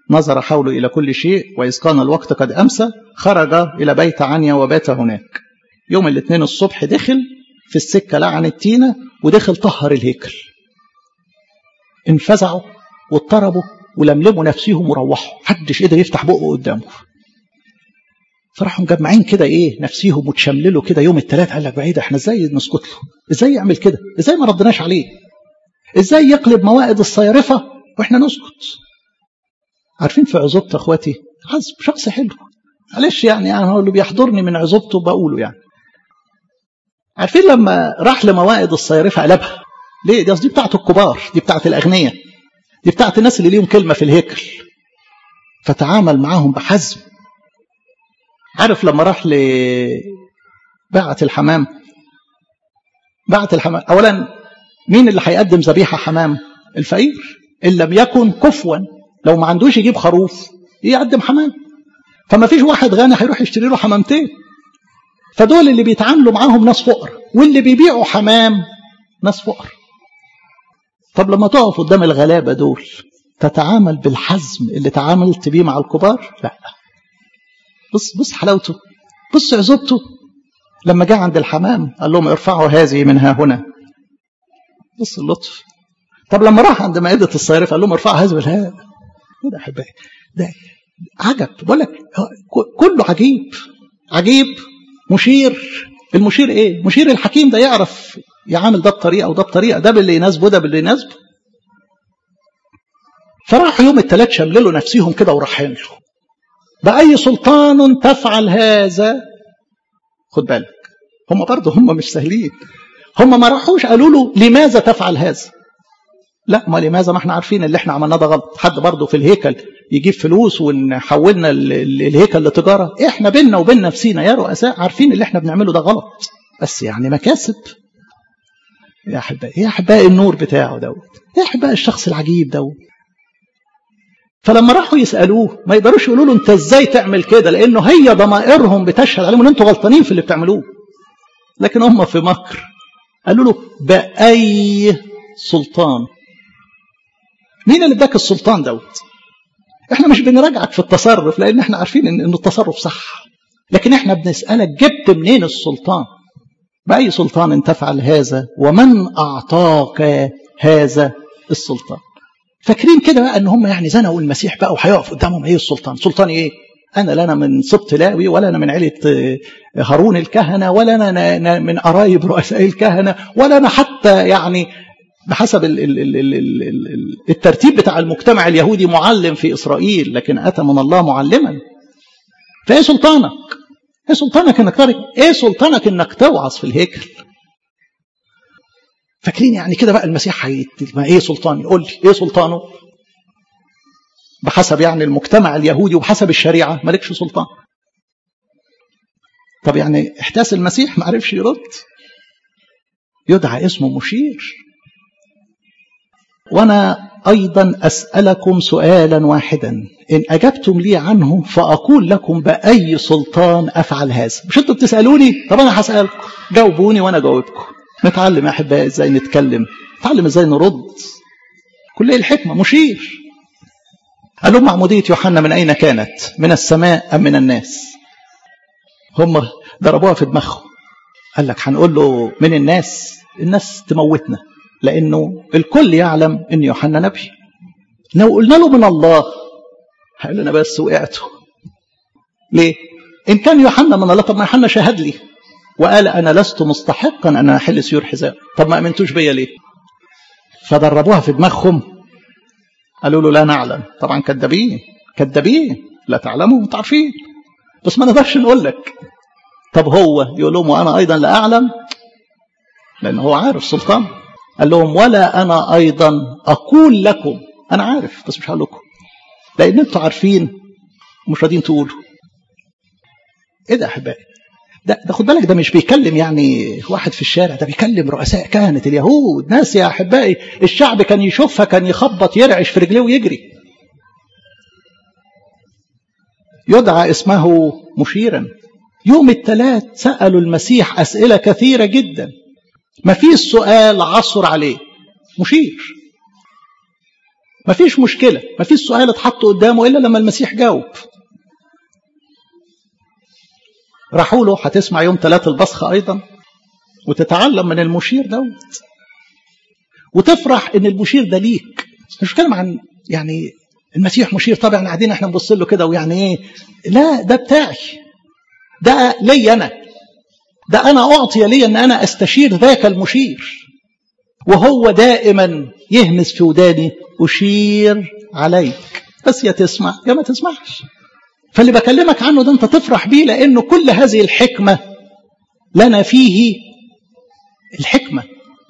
نظر حوله إلى كل شيء وإذ كان الوقت قد أمسى خرج إلى بيت عنيا وبات هناك يوم الاثنين الصبح دخل في السكة لعن التينة ودخل طهر الهيكل انفزعوا واضطربوا ولملموا نفسهم وروحوا محدش قدر يفتح بقه قدامه فراحوا مجمعين كده ايه نفسيهم وتشمللوا كده يوم الثلاث قال لك بعيد احنا ازاي نسكت له ازاي يعمل كده ازاي ما ردناش عليه ازاي يقلب موائد الصيرفه واحنا نسكت عارفين في عزوبته اخواتي عزب شخص حلو معلش يعني انا هو اللي بيحضرني من عزوبته بقوله يعني عارفين لما راح لموائد الصيرفه قلبها ليه دي قصدي بتاعت الكبار دي بتاعت الاغنياء دي بتاعت الناس اللي ليهم كلمه في الهيكل فتعامل معاهم بحزم عارف لما راح ل بعت الحمام بعت الحمام اولا مين اللي هيقدم ذبيحه حمام الفقير ان لم يكن كفوا لو ما عندوش يجيب خروف يقدم حمام فما فيش واحد غني هيروح يشتري له حمامتين فدول اللي بيتعاملوا معاهم ناس فقر واللي بيبيعوا حمام ناس فقر طب لما تقف قدام الغلابه دول تتعامل بالحزم اللي تعاملت بيه مع الكبار لا بص بص حلاوته بص عزوبته لما جاء عند الحمام قال لهم ارفعوا هذه من ها هنا بص اللطف طب لما راح عند مائدة الصيرفة قال لهم ارفعوا هذه من ها ايه ده احبائي ده عجب بقول لك كله عجيب عجيب مشير المشير ايه مشير الحكيم ده يعرف يعامل ده بطريقه وده بطريقه ده باللي يناسبه ده باللي يناسبه فراحوا يوم الثلاث شمللوا نفسهم كده ورايحين له بأي سلطان تفعل هذا خد بالك هم برضه هم مش سهلين هم ما راحوش قالوا له لماذا تفعل هذا لا ما لماذا ما احنا عارفين اللي احنا عملناه ده غلط حد برضه في الهيكل يجيب فلوس ونحولنا الهيكل لتجاره احنا بينا وبين نفسينا يا رؤساء عارفين اللي احنا بنعمله ده غلط بس يعني مكاسب يا احبائي يا احبائي النور بتاعه دوت يا احبائي الشخص العجيب دوت فلما راحوا يسالوه ما يقدروش يقولوا له انت ازاي تعمل كده لانه هي ضمائرهم بتشهد عليهم ان انتوا غلطانين في اللي بتعملوه لكن هم في مكر قالوا له باي سلطان مين اللي اداك السلطان دوت احنا مش بنراجعك في التصرف لان احنا عارفين ان, إن التصرف صح لكن احنا بنسالك جبت منين السلطان باي سلطان تفعل هذا ومن اعطاك هذا السلطان فاكرين كده بقى ان هم يعني زنقوا المسيح بقى وهيقف قدامهم ايه السلطان سلطان ايه انا لا انا من سبط لاوي ولا انا من عيله هارون الكهنه ولا انا من قرايب رؤساء الكهنه ولا انا حتى يعني بحسب ال ال ال ال ال ال الترتيب بتاع المجتمع اليهودي معلم في اسرائيل لكن اتى من الله معلما فايه سلطانك ايه سلطانك انك تارك ايه سلطانك انك توعظ في الهيكل فاكرين يعني كده بقى المسيح ما ايه سلطاني قول لي ايه سلطانه بحسب يعني المجتمع اليهودي وبحسب الشريعه مالكش سلطان طب يعني احتاس المسيح ما عرفش يرد يدعى اسمه مشير وانا ايضا اسالكم سؤالا واحدا ان اجبتم لي عنه فاقول لكم باي سلطان افعل هذا مش انتوا بتسالوني طب انا هسالكم جاوبوني وانا جاوبكم نتعلم يا احبائي ازاي نتكلم نتعلم ازاي نرد كل الحكمه مشير قال لهم معموديه يوحنا من اين كانت من السماء ام من الناس هم ضربوها في دماغهم قال لك هنقول له من الناس الناس تموتنا لانه الكل يعلم ان يوحنا نبي لو قلنا له من الله هيقول لنا بس وقعتوا ليه ان كان يوحنا من الله طب ما يوحنا شهد لي وقال انا لست مستحقا ان احل سيور حذاء طب ما امنتوش بيا ليه فدربوها في دماغهم قالوا له لا نعلم طبعا كذابين كذابين لا تعلموا انتوا عارفين بس ما نقدرش نقول لك طب هو يقول لهم وانا ايضا لا اعلم لان هو عارف سلطان قال لهم ولا انا ايضا اقول لكم انا عارف بس مش هقول لكم لان انتوا عارفين ومش راضيين تقولوا ايه ده يا احبائي ده, ده خد بالك ده مش بيكلم يعني واحد في الشارع ده بيكلم رؤساء كهنة اليهود ناس يا أحبائي الشعب كان يشوفها كان يخبط يرعش في رجليه ويجري يدعى اسمه مشيرا يوم الثلاث سألوا المسيح أسئلة كثيرة جدا ما فيش سؤال عصر عليه مشير مفيش مشكلة مفيش سؤال اتحط قدامه إلا لما المسيح جاوب راحوا له هتسمع يوم ثلاث البصخة أيضا وتتعلم من المشير دوت وتفرح ان المشير ده ليك مش بتكلم عن يعني المسيح مشير طبعا قاعدين احنا نبص له كده ويعني ايه لا ده بتاعي ده لي انا ده انا اعطي لي ان انا استشير ذاك المشير وهو دائما يهمس في وداني اشير عليك بس يا تسمع يا ما تسمعش فاللي بكلمك عنه ده انت تفرح بيه لانه كل هذه الحكمه لنا فيه الحكمه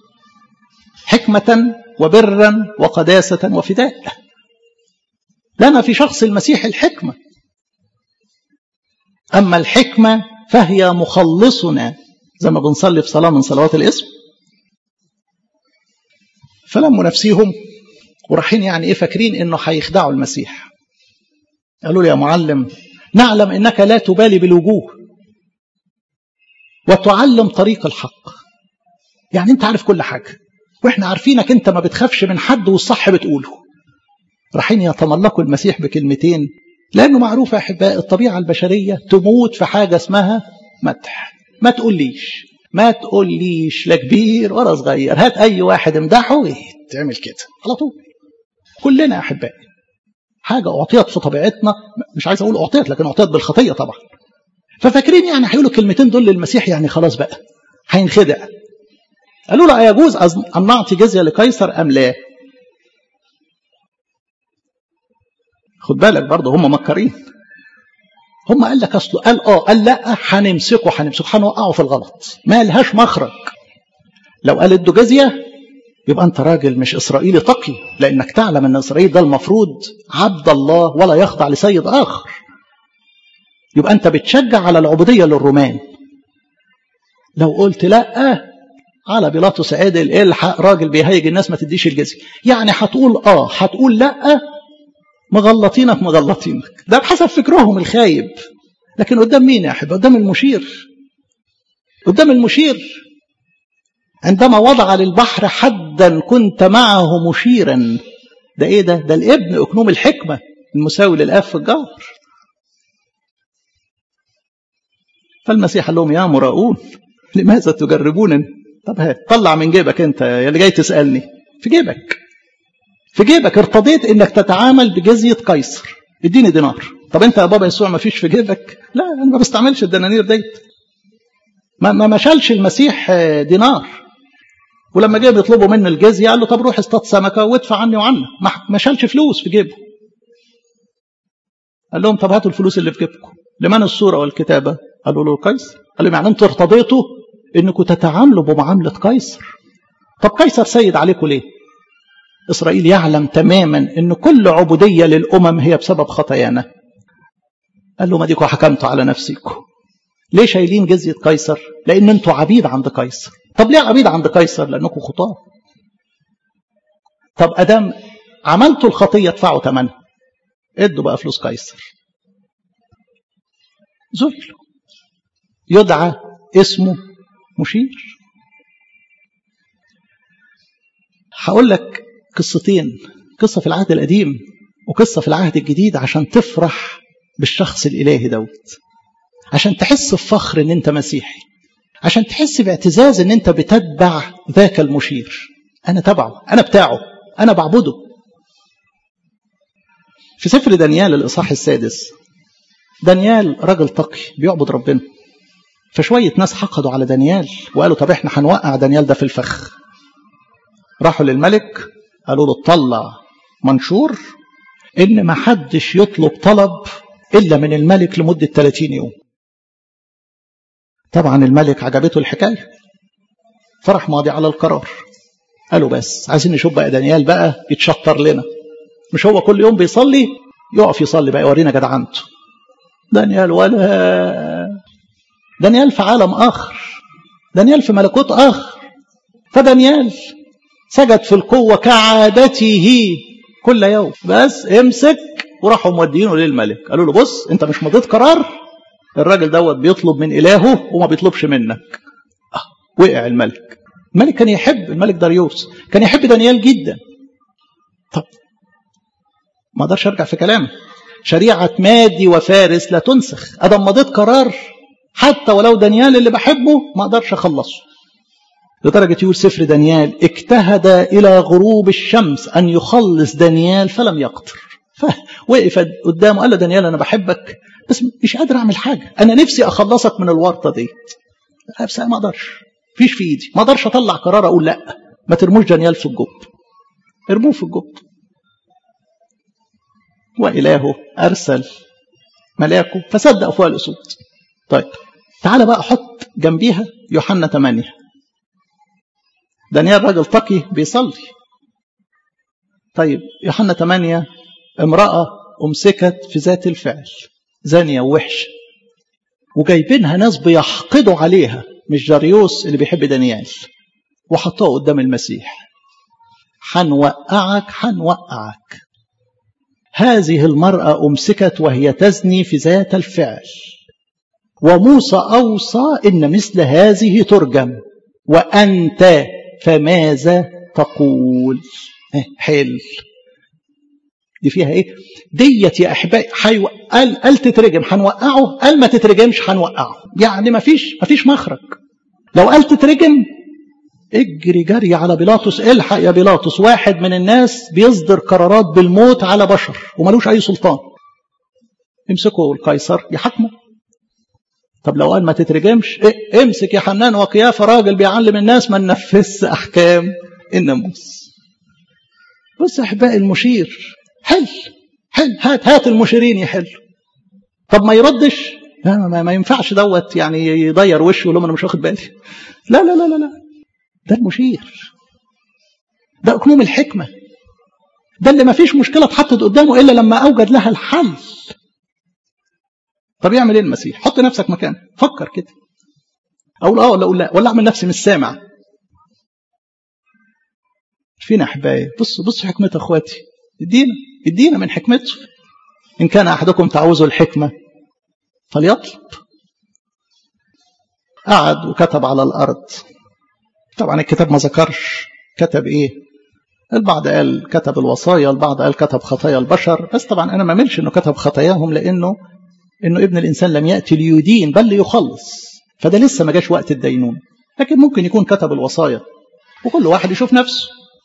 حكمه وبرا وقداسه وفداء لنا في شخص المسيح الحكمه اما الحكمه فهي مخلصنا زي ما بنصلي في صلاه من صلوات الاسم فلموا نفسيهم ورايحين يعني ايه فاكرين انه هيخدعوا المسيح قالوا له يا معلم نعلم انك لا تبالي بالوجوه وتعلم طريق الحق يعني انت عارف كل حاجه واحنا عارفينك انت ما بتخافش من حد والصح بتقوله رايحين يتملقوا المسيح بكلمتين لانه معروف يا احباء الطبيعه البشريه تموت في حاجه اسمها مدح ما تقوليش ما تقوليش لا كبير ولا صغير هات اي واحد امدحه ايه تعمل كده على طول كلنا يا احبائي حاجه اعطيت في طبيعتنا مش عايز اقول اعطيت لكن اعطيت بالخطيه طبعا ففاكرين يعني هيقولوا الكلمتين دول للمسيح يعني خلاص بقى هينخدع قالوا له أيجوز أن نعطي جزية لقيصر أم لا خد بالك برضه هم مكرين هم قال لك اصله قال اه قال لا هنمسكه هنمسكه هنوقعه في الغلط ما لهاش مخرج لو قال ادوا جزيه يبقى انت راجل مش اسرائيلي تقي لانك تعلم ان اسرائيل ده المفروض عبد الله ولا يخضع لسيد اخر يبقى انت بتشجع على العبوديه للرومان لو قلت لا على بيلاطس عدل الحق راجل بيهيج الناس ما تديش الجزيه يعني هتقول اه هتقول لا مغلطينك مغلطينك ده بحسب فكرهم الخايب لكن قدام مين يا احبه قدام المشير قدام المشير عندما وضع للبحر حدا كنت معه مشيرا ده ايه ده ده الابن اكنوم الحكمه المساوي للاب في الجار فالمسيح قال لهم يا مراؤون لماذا تجربونني طب هات طلع من جيبك انت يا اللي جاي تسالني في جيبك في جيبك ارتضيت انك تتعامل بجزيه قيصر اديني دينار طب انت يا بابا يسوع ما فيش في جيبك لا انا ما بستعملش الدنانير ديت ما ما شالش المسيح دينار ولما جه بيطلبوا منه الجزيه قال له طب روح اصطاد سمكه وادفع عني وعنه ما شالش فلوس في جيبه قال لهم طب هاتوا الفلوس اللي في جيبكم لمن الصوره والكتابه قالوا له قيصر قال لهم يعني انتوا ارتضيتوا انكم تتعاملوا بمعامله قيصر طب قيصر سيد عليكم ليه إسرائيل يعلم تماما أن كل عبودية للأمم هي بسبب خطايانا قال له ما ديكوا حكمتوا على نفسكم ليه شايلين جزية قيصر لأن أنتوا عبيد عند قيصر طب ليه عبيد عند قيصر لأنكم خطاة طب أدام عملتوا الخطية ادفعوا ثمنها ادوا بقى فلوس قيصر ذل يدعى اسمه مشير هقول لك قصتين قصة في العهد القديم وقصة في العهد الجديد عشان تفرح بالشخص الإلهي دوت عشان تحس بفخر ان انت مسيحي عشان تحس باعتزاز ان انت بتتبع ذاك المشير انا تبعه انا بتاعه انا بعبده في سفر دانيال الاصحاح السادس دانيال راجل تقي بيعبد ربنا فشوية ناس حقدوا على دانيال وقالوا طب احنا هنوقع دانيال ده في الفخ راحوا للملك قالوا له اطلع منشور ان ما حدش يطلب طلب الا من الملك لمده 30 يوم طبعا الملك عجبته الحكايه فرح ماضي على القرار قالوا بس عايزين نشوف بقى دانيال بقى يتشطر لنا مش هو كل يوم بيصلي يقف يصلي بقى يورينا جدعنته دانيال ولا دانيال في عالم اخر دانيال في ملكوت اخر فدانيال سجد في القوة كعادته كل يوم بس امسك وراحوا مودينه للملك قالوا له بص انت مش مضيت قرار الراجل دوت بيطلب من الهه وما بيطلبش منك آه وقع الملك الملك كان يحب الملك داريوس كان يحب دانيال جدا طب ما اقدرش ارجع في كلامي شريعة مادي وفارس لا تنسخ ادم مضيت قرار حتى ولو دانيال اللي بحبه ما اقدرش اخلصه لدرجة يقول سفر دانيال اجتهد إلى غروب الشمس أن يخلص دانيال فلم يقدر فوقف قدامه قال له دانيال أنا بحبك بس مش قادر أعمل حاجة أنا نفسي أخلصك من الورطة دي بس ما أقدرش فيش في إيدي ما أقدرش أطلع قرار أقول لأ ما ترموش دانيال في الجب ارموه في الجب وإلهه أرسل ملاكه فسد أفواه الأسود طيب تعال بقى حط جنبيها يوحنا 8 دانيال راجل تقي بيصلي طيب يوحنا 8 امرأة أمسكت في ذات الفعل زانية ووحشة وجايبينها ناس بيحقدوا عليها مش جاريوس اللي بيحب دانيال وحطوها قدام المسيح حنوقعك حنوقعك هذه المرأة أمسكت وهي تزني في ذات الفعل وموسى أوصى إن مثل هذه ترجم وأنت فماذا تقول حل دي فيها ايه ديت يا احبائي حيو... قال قال تترجم هنوقعه قال ما تترجمش هنوقعه يعني ما فيش ما فيش مخرج لو قال تترجم اجري جري على بيلاطس الحق يا بيلاطس واحد من الناس بيصدر قرارات بالموت على بشر وملوش اي سلطان امسكوا القيصر يحاكمه طب لو قال ما تترجمش إيه؟ امسك يا حنان وقيافه راجل بيعلم الناس ما ننفذش احكام الناموس بص يا احبائي المشير حل حل هات هات المشيرين يحلوا طب ما يردش لا ما, ما ينفعش دوت يعني يضير وشه ويقول انا مش واخد بالي لا لا لا لا لا ده المشير ده اكموم الحكمه ده اللي ما فيش مشكله اتحطت قدامه الا لما اوجد لها الحل طب يعمل ايه المسيح حط نفسك مكانه فكر كده اقول اه ولا اقول لا ولا اعمل نفسي مش سامع فينا احبائي بصوا بصوا حكمه اخواتي ادينا ادينا من حكمته ان كان احدكم تعوز الحكمه فليطلب قعد وكتب على الارض طبعا الكتاب ما ذكرش كتب ايه البعض قال كتب الوصايا البعض قال كتب خطايا البشر بس طبعا انا ما ملش انه كتب خطاياهم لانه انه ابن الانسان لم ياتي ليدين بل ليخلص فده لسه ما جاش وقت الدينون لكن ممكن يكون كتب الوصايا وكل واحد يشوف نفسه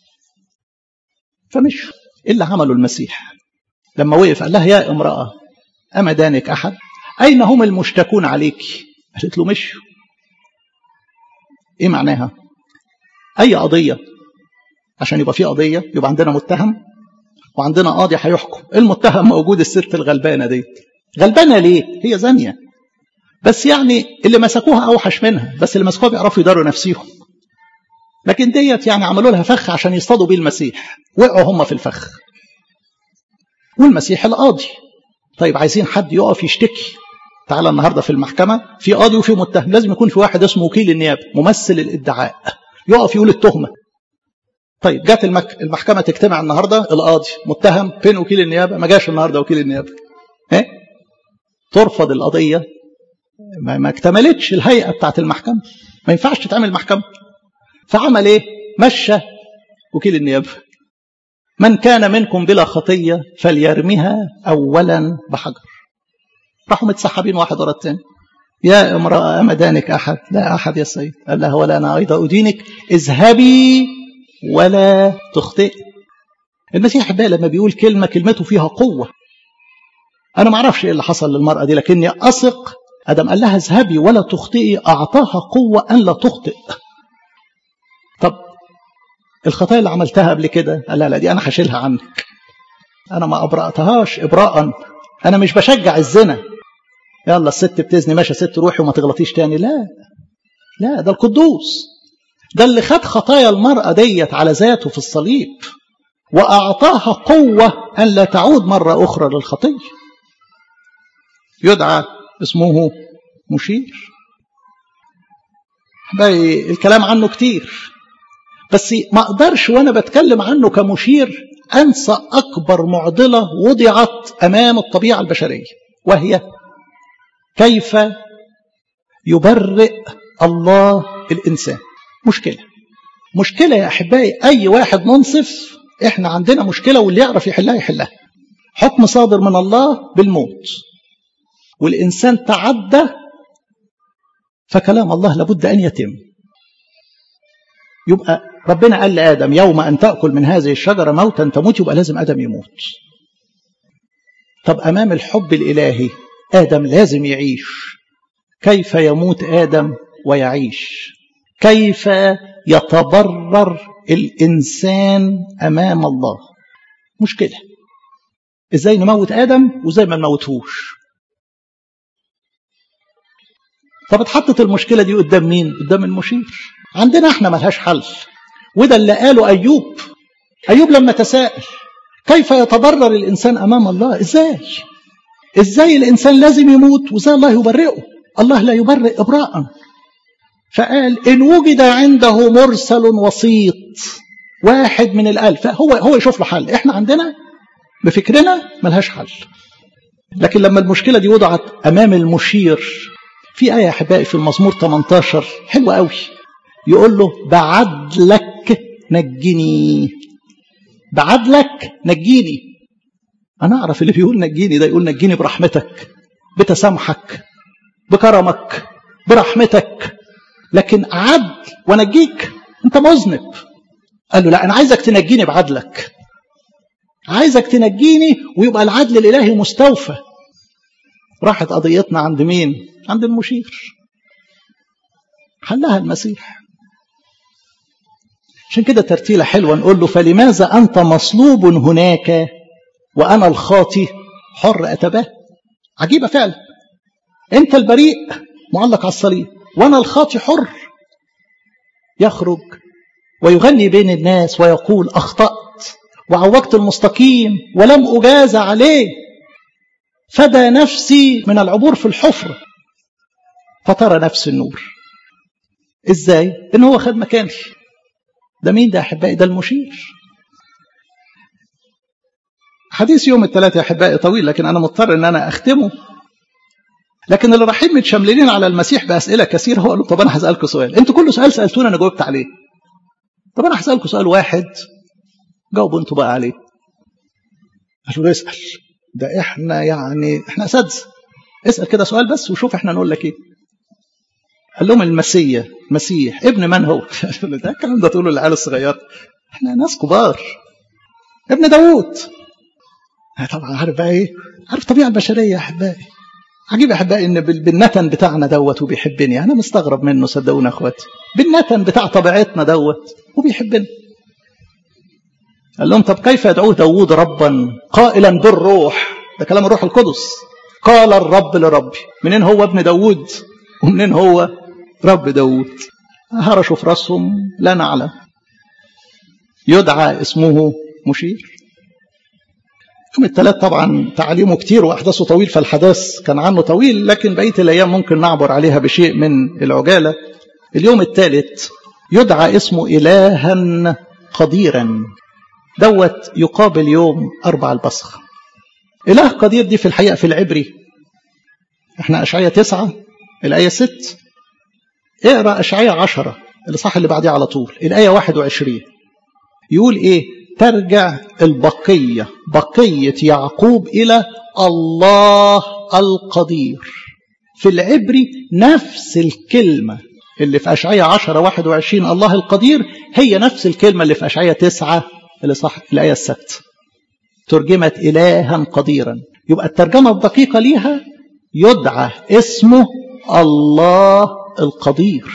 فمش اللي عمله المسيح لما وقف قال لها يا امراه اما دانك احد اين هم المشتكون عليك قالت له مشوا ايه معناها اي قضيه عشان يبقى في قضيه يبقى عندنا متهم وعندنا قاضي هيحكم المتهم موجود الست الغلبانه ديت غلبانه ليه هي زانيه بس يعني اللي مسكوها اوحش منها بس اللي مسكوها بيعرفوا يداروا نفسيهم لكن ديت يعني عملوا لها فخ عشان يصطادوا بيه المسيح وقعوا هم في الفخ والمسيح القاضي طيب عايزين حد يقف يشتكي تعالى النهارده في المحكمه في قاضي وفي متهم لازم يكون في واحد اسمه وكيل النيابه ممثل الادعاء يقف يقول التهمه طيب جت المك... المحكمه تجتمع النهارده القاضي متهم فين وكيل النيابه ما جاش النهارده وكيل النيابه ايه ترفض القضيه ما, ما اكتملتش الهيئه بتاعت المحكمه ما ينفعش تتعمل محكمه فعمل ايه مشى وكيل النيابه من كان منكم بلا خطيه فليرمها اولا بحجر راحوا متسحبين واحد ورا الثاني يا امرأة أمدانك أحد لا أحد يا سيد قال لها ولا أنا أيضا أدينك اذهبي ولا تخطئ المسيح بقى لما بيقول كلمة كلمته فيها قوة أنا ما أعرفش إيه اللي حصل للمرأة دي لكني أثق أدم قال لها اذهبي ولا تخطئي أعطاها قوة أن لا تخطئ طب الخطايا اللي عملتها قبل كده قال لا لا دي أنا هشيلها عنك أنا ما أبرأتهاش إبراء أنا مش بشجع الزنا يلا الست بتزني ماشي ست روحي وما تغلطيش تاني لا لا ده القدوس ده اللي خد خطايا المرأة ديت على ذاته في الصليب وأعطاها قوة أن لا تعود مرة أخرى للخطية يدعى اسمه مشير باقي الكلام عنه كتير بس ما اقدرش وانا بتكلم عنه كمشير انسى اكبر معضله وضعت امام الطبيعه البشريه وهي كيف يبرئ الله الانسان مشكله مشكله يا احبائي اي واحد منصف احنا عندنا مشكله واللي يعرف يحلها يحلها حكم صادر من الله بالموت والإنسان تعدى فكلام الله لابد أن يتم يبقى ربنا قال لآدم يوم أن تأكل من هذه الشجرة موتا تموت يبقى لازم آدم يموت طب أمام الحب الإلهي آدم لازم يعيش كيف يموت آدم ويعيش كيف يتبرر الإنسان أمام الله مشكلة إزاي نموت آدم وإزاي ما نموتهوش طب اتحطت المشكلة دي قدام مين قدام المشير عندنا احنا ملهاش حل وده اللي قاله أيوب أيوب لما تساءل كيف يتبرر الإنسان أمام الله إزاي إزاي الإنسان لازم يموت وإزاي الله يبرئه الله لا يبرئ إبراء فقال إن وجد عنده مرسل وسيط واحد من الألف هو هو يشوف له حل إحنا عندنا بفكرنا ملهاش حل لكن لما المشكلة دي وضعت أمام المشير في آية أحبائي في المزمور 18 حلوة قوي يقول له بعدلك نجني بعدلك نجيني أنا أعرف اللي بيقول نجيني ده يقول نجيني برحمتك بتسامحك بكرمك برحمتك لكن عدل ونجيك أنت مذنب قال له لا أنا عايزك تنجيني بعدلك عايزك تنجيني ويبقى العدل الإلهي مستوفى راحت قضيتنا عند مين عند المشير حلها المسيح عشان كده ترتيلة حلوة نقول له فلماذا أنت مصلوب هناك وأنا الخاطي حر أتباه عجيبة فعلا أنت البريء معلق على الصليب وأنا الخاطي حر يخرج ويغني بين الناس ويقول أخطأت وعوجت المستقيم ولم أجاز عليه فدى نفسي من العبور في الحفرة فترى نفس النور ازاي ان هو خد مكاني ده مين ده احبائي ده المشير حديث يوم الثلاثة يا احبائي طويل لكن انا مضطر ان انا اختمه لكن اللي رايحين متشملين على المسيح باسئله كثيره هو قال له طب انا هسالكم سؤال انتوا كل سؤال سالتوني انا جاوبت عليه طب انا هسالكم سؤال واحد جاوبوا انتوا بقى عليه قالوا له اسال ده احنا يعني احنا اساتذه اسال كده سؤال بس وشوف احنا نقول لك ايه قال لهم المسيا مسيح ابن من هو ده الكلام ده تقوله للعيال الصغير احنا ناس كبار ابن داوود طبعا عارف بقى ايه عارف الطبيعه البشريه يا احبائي عجيب يا احبائي ان بالنتن بتاعنا دوت وبيحبني انا مستغرب منه صدقوني اخواتي بالنتن بتاع طبيعتنا دوت وبيحبني قال لهم طب كيف يدعوه داوود ربا قائلا بالروح ده كلام الروح القدس قال الرب لربي منين هو ابن داوود ومنين هو رب داوود هرشوا في راسهم لا نعلم يدعى اسمه مشير يوم الثلاث طبعا تعليمه كتير واحداثه طويل فالحداث كان عنه طويل لكن بقيه الايام ممكن نعبر عليها بشيء من العجاله اليوم الثالث يدعى اسمه الها قديرا دوت يقابل يوم اربع البصخ اله قدير دي في الحقيقه في العبري احنا اشعياء تسعة الايه ست اقرا اشعياء عشرة اللي صح اللي بعديه على طول الايه 21 يقول ايه ترجع البقيه بقيه يعقوب الى الله القدير في العبري نفس الكلمه اللي في اشعياء 10 21 الله القدير هي نفس الكلمه اللي في اشعياء 9 اللي صح الايه السادسه ترجمت الها قديرا يبقى الترجمه الدقيقه ليها يدعى اسمه الله القدير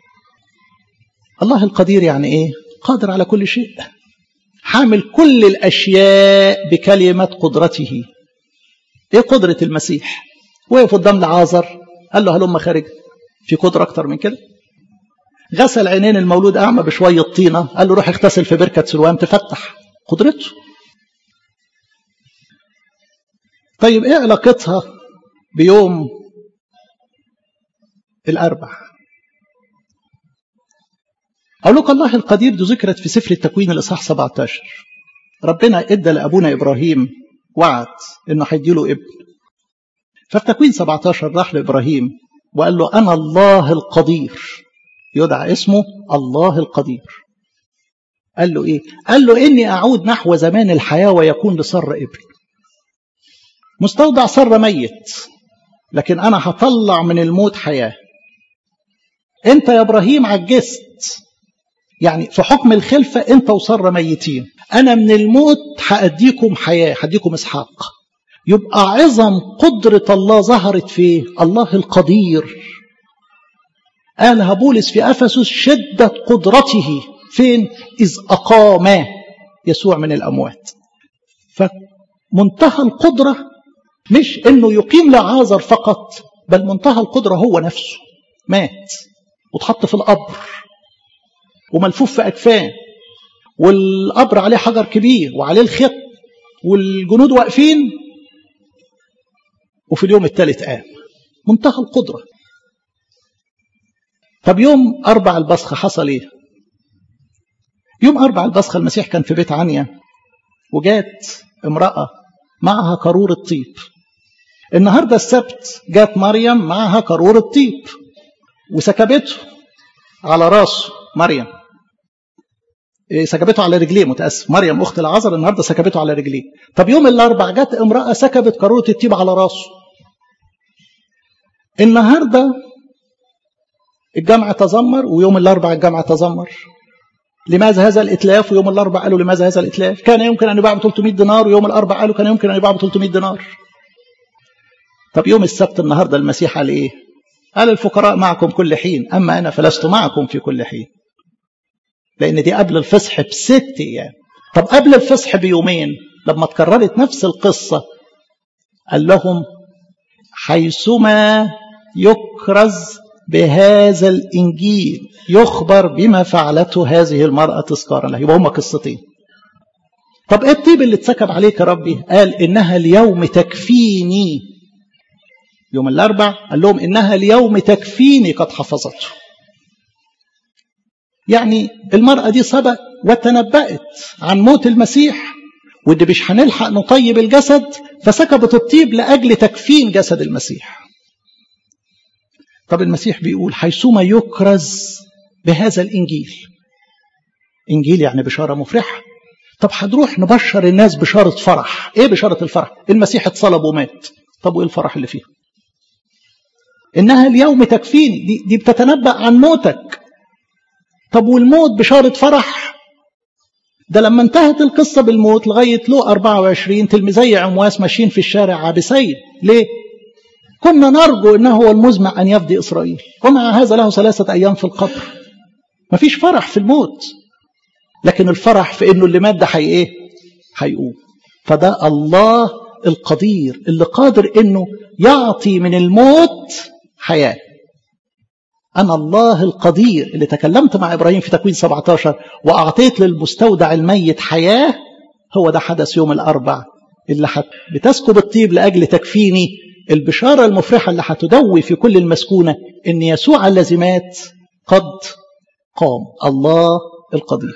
الله القدير يعني ايه قادر على كل شيء حامل كل الاشياء بكلمه قدرته ايه قدره المسيح وقف قدام لعازر قال له هلم خارج في قدره اكتر من كده غسل عينين المولود اعمى بشويه طينه قال له روح اغتسل في بركه سلوان تفتح قدرته طيب ايه علاقتها بيوم الاربع اقول لك الله القدير دي ذكرت في سفر التكوين الاصحاح 17 ربنا ادى لابونا ابراهيم وعد انه هيديله ابن ففي تكوين 17 راح لابراهيم وقال له انا الله القدير يدعى اسمه الله القدير قال له ايه قال له اني اعود نحو زمان الحياه ويكون لسر ابن مستودع سر ميت لكن أنا هطلع من الموت حياة أنت يا إبراهيم عجزت يعني في حكم الخلفة أنت وسر ميتين أنا من الموت هأديكم حياة هأديكم إسحاق يبقى عظم قدرة الله ظهرت في الله القدير قالها بولس في أفسس شدة قدرته فين إذ أقام يسوع من الأموات فمنتهى القدرة مش أنه يقيم لعازر فقط بل منتهى القدرة هو نفسه مات واتحط في القبر وملفوف في أكفان والقبر عليه حجر كبير وعليه الخط والجنود واقفين وفي اليوم الثالث قام منتهى القدرة طب يوم أربع البصخة حصل إيه يوم أربع البصخة المسيح كان في بيت عنيا وجات امرأة معها قارور الطيب النهاردة السبت جات مريم معها قارور الطيب وسكبته على راسه مريم سكبته على رجليه متأسف مريم أخت العذر النهاردة سكبته على رجليه طب يوم الأربع جت امرأة سكبت قارورة الطيب على راسه النهاردة الجمع تذمر ويوم الأربع الجمع تذمر لماذا هذا الإتلاف ويوم الأربع قالوا لماذا هذا الإتلاف كان يمكن أن يباع ب 300 دينار ويوم الأربع قالوا كان يمكن أن يباع ب 300 دينار طب يوم السبت النهاردة المسيح قال إيه قال الفقراء معكم كل حين أما أنا فلست معكم في كل حين لأن دي قبل الفصح بست أيام طب قبل الفصح بيومين لما تكررت نفس القصة قال لهم حيثما يكرز بهذا الإنجيل يخبر بما فعلته هذه المرأة تذكارا له يبقى هما قصتين طب ايه الطيب اللي اتسكب عليك يا ربي قال انها اليوم تكفيني يوم الاربع قال لهم انها اليوم تكفيني قد حفظته يعني المرأة دي سبق وتنبأت عن موت المسيح ودي مش هنلحق نطيب الجسد فسكبت الطيب لأجل تكفين جسد المسيح طب المسيح بيقول حيثما يكرز بهذا الإنجيل إنجيل يعني بشارة مفرحة طب هنروح نبشر الناس بشارة فرح إيه بشارة الفرح المسيح اتصلب ومات طب وإيه الفرح اللي فيها إنها اليوم تكفيني دي, دي بتتنبأ عن موتك طب والموت بشارة فرح ده لما انتهت القصة بالموت لغاية لو 24 تلميذي عمواس ماشيين في الشارع عابسين ليه؟ كنا نرجو انه هو المزمع ان يفدي اسرائيل ومع هذا له ثلاثة ايام في القبر مفيش فرح في الموت لكن الفرح في انه اللي مات ده حي ايه؟ هيقوم فده الله القدير اللي قادر انه يعطي من الموت حياه أنا الله القدير اللي تكلمت مع إبراهيم في تكوين 17 وأعطيت للمستودع الميت حياة هو ده حدث يوم الأربع اللي حت بتسكب الطيب لأجل تكفيني البشارة المفرحة اللي هتدوي في كل المسكونة إن يسوع الذي مات قد قام الله القدير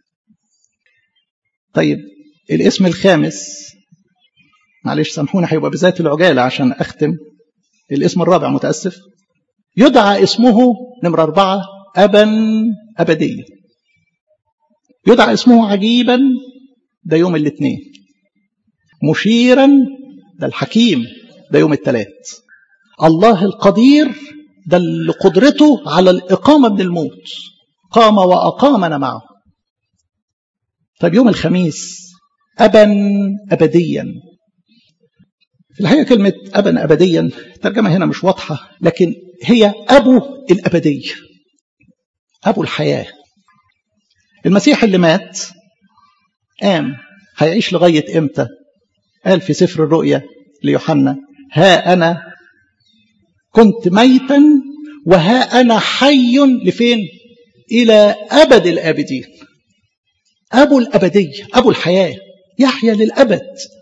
طيب الاسم الخامس معلش سامحوني هيبقى بذات العجالة عشان أختم الاسم الرابع متأسف يدعى اسمه نمرة أربعة أبا أبديا يدعى اسمه عجيبا ده يوم الاثنين مشيرا ده الحكيم ده يوم الثلاث الله القدير ده اللي قدرته على الإقامة من الموت قام وأقامنا معه طيب يوم الخميس أبا أبديا في الحقيقة كلمة أبا أبديا الترجمة هنا مش واضحة لكن هي أبو الأبدية أبو الحياة المسيح اللي مات قام هيعيش لغاية إمتى قال في سفر الرؤيا ليوحنا ها أنا كنت ميتا وها أنا حي لفين إلى أبد الآبدين أبو الأبدية أبو الحياة يحيا للأبد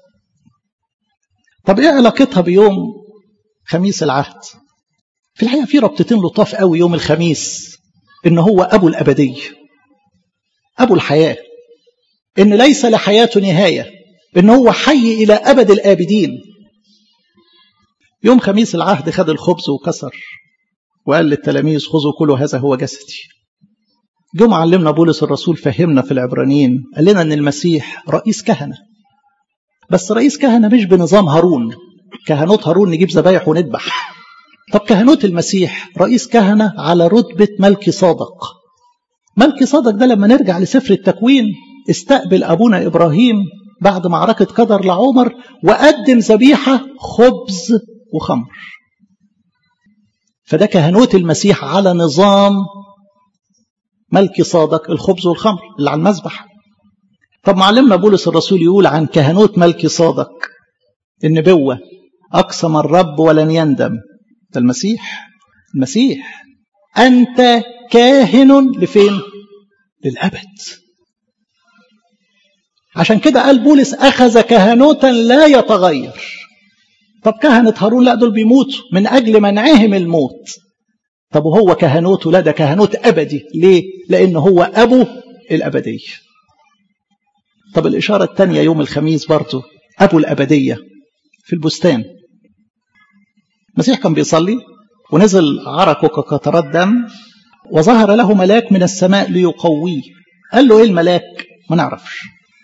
طب إيه علاقتها بيوم خميس العهد في الحقيقة في ربطتين لطاف قوي يوم الخميس إن هو أبو الأبدية أبو الحياة إن ليس لحياته نهاية إن هو حي إلى أبد الآبدين يوم خميس العهد خد الخبز وكسر وقال للتلاميذ خذوا كلوا هذا هو جسدي جم علمنا بولس الرسول فهمنا في العبرانيين قال لنا ان المسيح رئيس كهنه بس رئيس كهنه مش بنظام هارون كهنوت هارون نجيب ذبايح ونذبح طب كهنوت المسيح رئيس كهنة على رتبة ملكي صادق ملكي صادق ده لما نرجع لسفر التكوين استقبل أبونا إبراهيم بعد معركة قدر لعمر وقدم ذبيحة خبز وخمر فده كهنوت المسيح على نظام ملكي صادق الخبز والخمر اللي على المذبح طب معلمنا بولس الرسول يقول عن كهنوت ملكي صادق النبوة أقسم الرب ولن يندم ده المسيح المسيح أنت كاهن لفين للأبد عشان كده قال بولس أخذ كهنوتا لا يتغير طب كهنة هارون لا دول بيموتوا من أجل منعهم الموت طب وهو كهنوته لا ده كهنوت أبدي ليه؟ لأن هو أبو الأبدية طب الإشارة الثانية يوم الخميس برضه أبو الأبدية في البستان المسيح كان بيصلي ونزل عرقه كقطرات دم وظهر له ملاك من السماء ليقويه قال له ايه الملاك ما نعرفش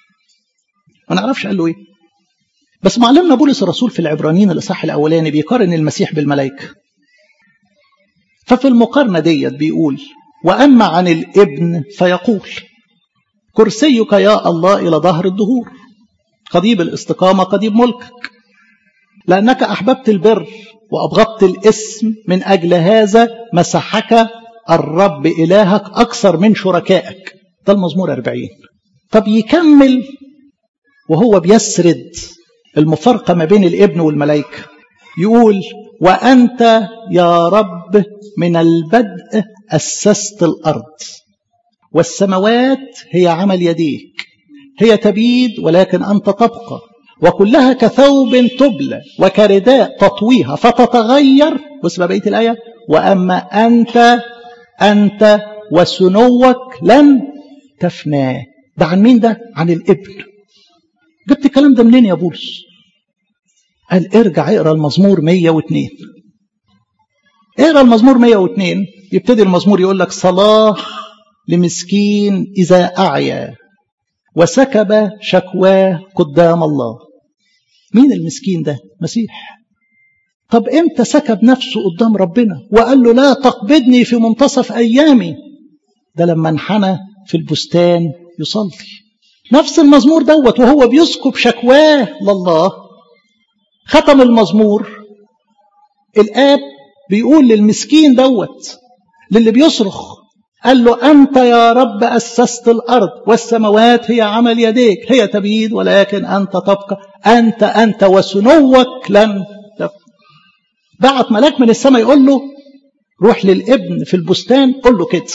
ما نعرفش قال له ايه بس معلمنا بولس الرسول في العبرانيين الاصحاح الاولاني بيقارن المسيح بالملائكه ففي المقارنه ديت بيقول واما عن الابن فيقول كرسيك يا الله الى ظهر الدهور قضيب الاستقامه قضيب ملكك لانك احببت البر وأبغضت الاسم من أجل هذا مسحك الرب إلهك أكثر من شركائك ده المزمور 40 طب يكمل وهو بيسرد المفارقة ما بين الابن والملائكة يقول وأنت يا رب من البدء أسست الأرض والسماوات هي عمل يديك هي تبيد ولكن أنت تبقى وكلها كثوب تبلى وكرداء تطويها فتتغير بص بقى بقيه الايه واما انت انت وسنوك لن تفنى ده عن مين ده عن الابن جبت الكلام ده منين يا بولس قال ارجع اقرا المزمور 102 اقرا المزمور 102 يبتدي المزمور يقول لك صلاه لمسكين اذا اعيا وسكب شكواه قدام الله مين المسكين ده مسيح طب امتى سكب نفسه قدام ربنا وقال له لا تقبضني في منتصف ايامي ده لما انحنى في البستان يصلي نفس المزمور دوت وهو بيسكب شكواه لله ختم المزمور الاب بيقول للمسكين دوت للي بيصرخ قال له أنت يا رب أسست الأرض والسماوات هي عمل يديك هي تبيد ولكن أنت تبقى أنت أنت وسنوك لن تبقى بعت ملاك من السماء يقول له روح للابن في البستان قل له كده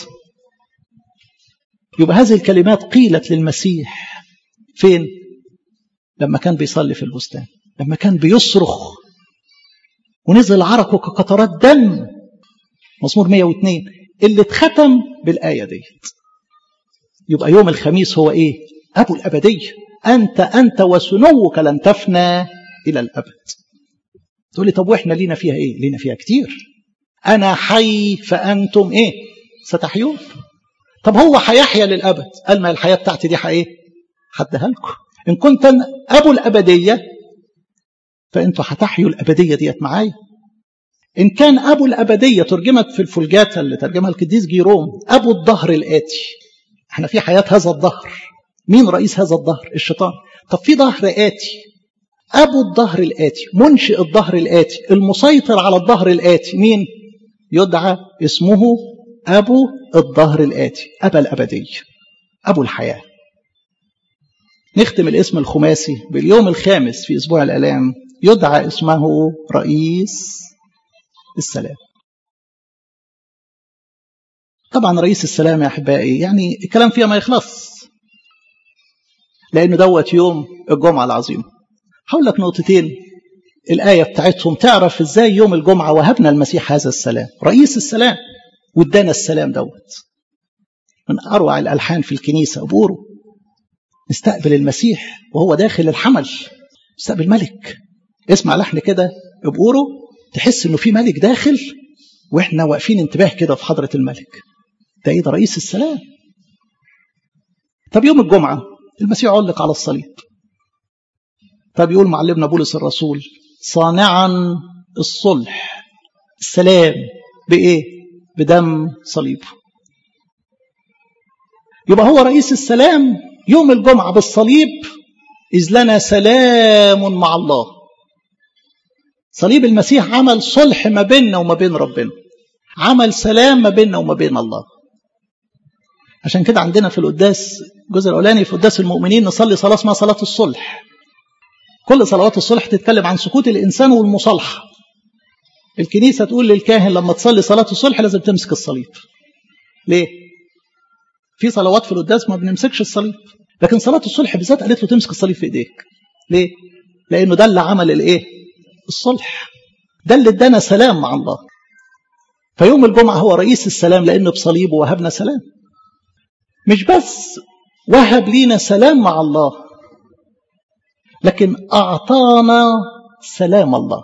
يبقى هذه الكلمات قيلت للمسيح فين لما كان بيصلي في البستان لما كان بيصرخ ونزل عرقه كقطرات دم مزمور 102 اللي اتختم بالآية ديت يبقى يوم الخميس هو إيه أبو الأبدية أنت أنت وسنوك لن تفنى إلى الأبد تقول لي طب وإحنا لينا فيها إيه لينا فيها كتير أنا حي فأنتم إيه ستحيون طب هو هيحيا للأبد قال ما الحياة بتاعتي دي إيه حدها لكم إن كنت أبو الأبدية فأنتوا هتحيوا الأبدية ديت معايا إن كان أبو الأبدية ترجمت في الفلجاتة اللي ترجمها القديس جيروم أبو الظهر الآتي احنا في حياة هذا الظهر مين رئيس هذا الظهر الشيطان طب في ظهر آتي أبو الظهر الآتي منشئ الظهر الآتي المسيطر على الظهر الآتي مين يدعى اسمه أبو الظهر الآتي أبا الأبدية أبو الحياة نختم الاسم الخماسي باليوم الخامس في أسبوع الآلام يدعى اسمه رئيس السلام طبعا رئيس السلام يا أحبائي يعني الكلام فيها ما يخلص لأنه دوت يوم الجمعة العظيمة هقول لك نقطتين الآية بتاعتهم تعرف إزاي يوم الجمعة وهبنا المسيح هذا السلام رئيس السلام وادانا السلام دوت من أروع الألحان في الكنيسة أبوره نستقبل المسيح وهو داخل الحمل نستقبل ملك اسمع لحن كده بقوره تحس انه في ملك داخل واحنا واقفين انتباه كده في حضره الملك ده ايه ده رئيس السلام طب يوم الجمعه المسيح علق على الصليب طب يقول معلمنا بولس الرسول صانعا الصلح السلام بإيه؟ بدم صليبه يبقى هو رئيس السلام يوم الجمعة بالصليب إذ لنا سلام مع الله صليب المسيح عمل صلح ما بيننا وما بين ربنا عمل سلام ما بيننا وما بين الله عشان كده عندنا في القداس الجزء الاولاني في قداس المؤمنين نصلي صلاه اسمها صلاه الصلح كل صلوات الصلح تتكلم عن سكوت الانسان والمصالحه الكنيسه تقول للكاهن لما تصلي صلاه الصلح لازم تمسك الصليب ليه في صلوات في القداس ما بنمسكش الصليب لكن صلاه الصلح بالذات قالت له تمسك الصليب في ايديك ليه لانه ده اللي عمل الايه الصلح ده اللي ادانا سلام مع الله فيوم الجمعه هو رئيس السلام لانه بصليبه وهبنا سلام مش بس وهب لينا سلام مع الله لكن أعطانا سلام الله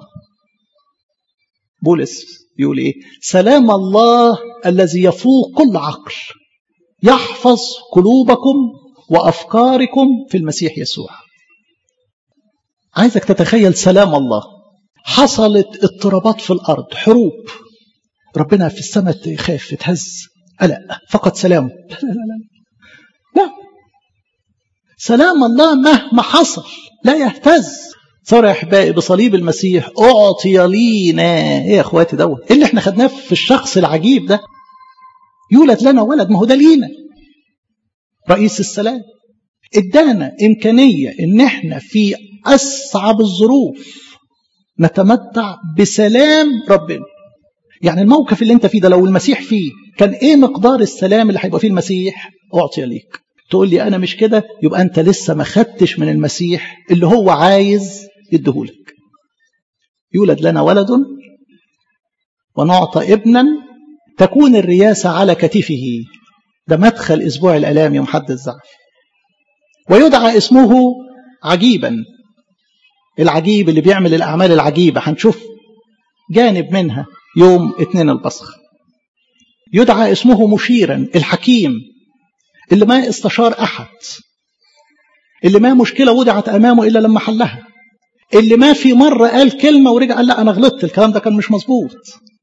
بولس يقول إيه سلام الله الذي يفوق كل عقل يحفظ قلوبكم وأفكاركم في المسيح يسوع عايزك تتخيل سلام الله حصلت اضطرابات في الأرض حروب ربنا في السماء خاف اتهز قلق فقد سلامه لا لا لا لا سلام الله مهما حصل لا يهتز صار يا احبائي بصليب المسيح اعطي لينا ايه يا اخواتي دوت ايه اللي احنا خدناه في الشخص العجيب ده يولد لنا ولد ما هو ده لينا رئيس السلام ادانا امكانيه ان احنا في اصعب الظروف نتمتع بسلام ربنا يعني الموقف اللي انت فيه ده لو المسيح فيه كان ايه مقدار السلام اللي هيبقى فيه المسيح اعطي ليك تقول لي انا مش كده يبقى انت لسه ما خدتش من المسيح اللي هو عايز يديهولك يولد لنا ولد ونعطى ابنا تكون الرياسة على كتفه ده مدخل اسبوع الالام يوم حد الزعف ويدعى اسمه عجيبا العجيب اللي بيعمل الاعمال العجيبه هنشوف جانب منها يوم اثنين البصخ يدعى اسمه مشيرا الحكيم اللي ما استشار أحد اللي ما مشكلة وضعت أمامه إلا لما حلها اللي ما في مرة قال كلمة ورجع قال لا أنا غلطت الكلام ده كان مش مظبوط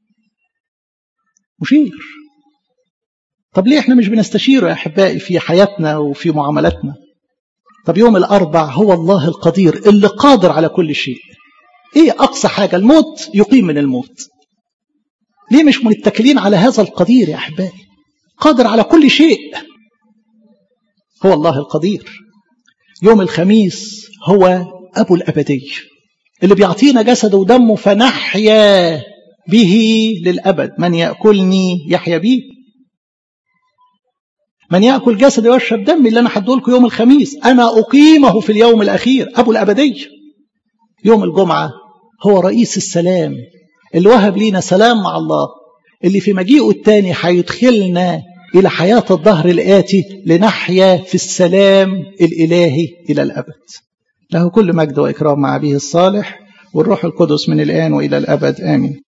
مشير طب ليه احنا مش بنستشيره يا أحبائي في حياتنا وفي معاملاتنا طب يوم الأربع هو الله القدير اللي قادر على كل شيء ايه أقصى حاجة الموت يقيم من الموت ليه مش متكلين على هذا القدير يا أحبائي قادر على كل شيء هو الله القدير يوم الخميس هو أبو الأبدي اللي بيعطينا جسده ودمه فنحيا به للأبد من يأكلني يحيا بي من يأكل جسدي ويشرب دمي اللي أنا هدولكم يوم الخميس أنا أقيمه في اليوم الأخير أبو الأبدي يوم الجمعة هو رئيس السلام اللي وهب لينا سلام مع الله اللي في مجيئه الثاني هيدخلنا إلى حياة الظهر الآتي لنحيا في السلام الإلهي إلى الأبد له كل مجد وإكرام مع أبيه الصالح والروح القدس من الآن وإلى الأبد آمين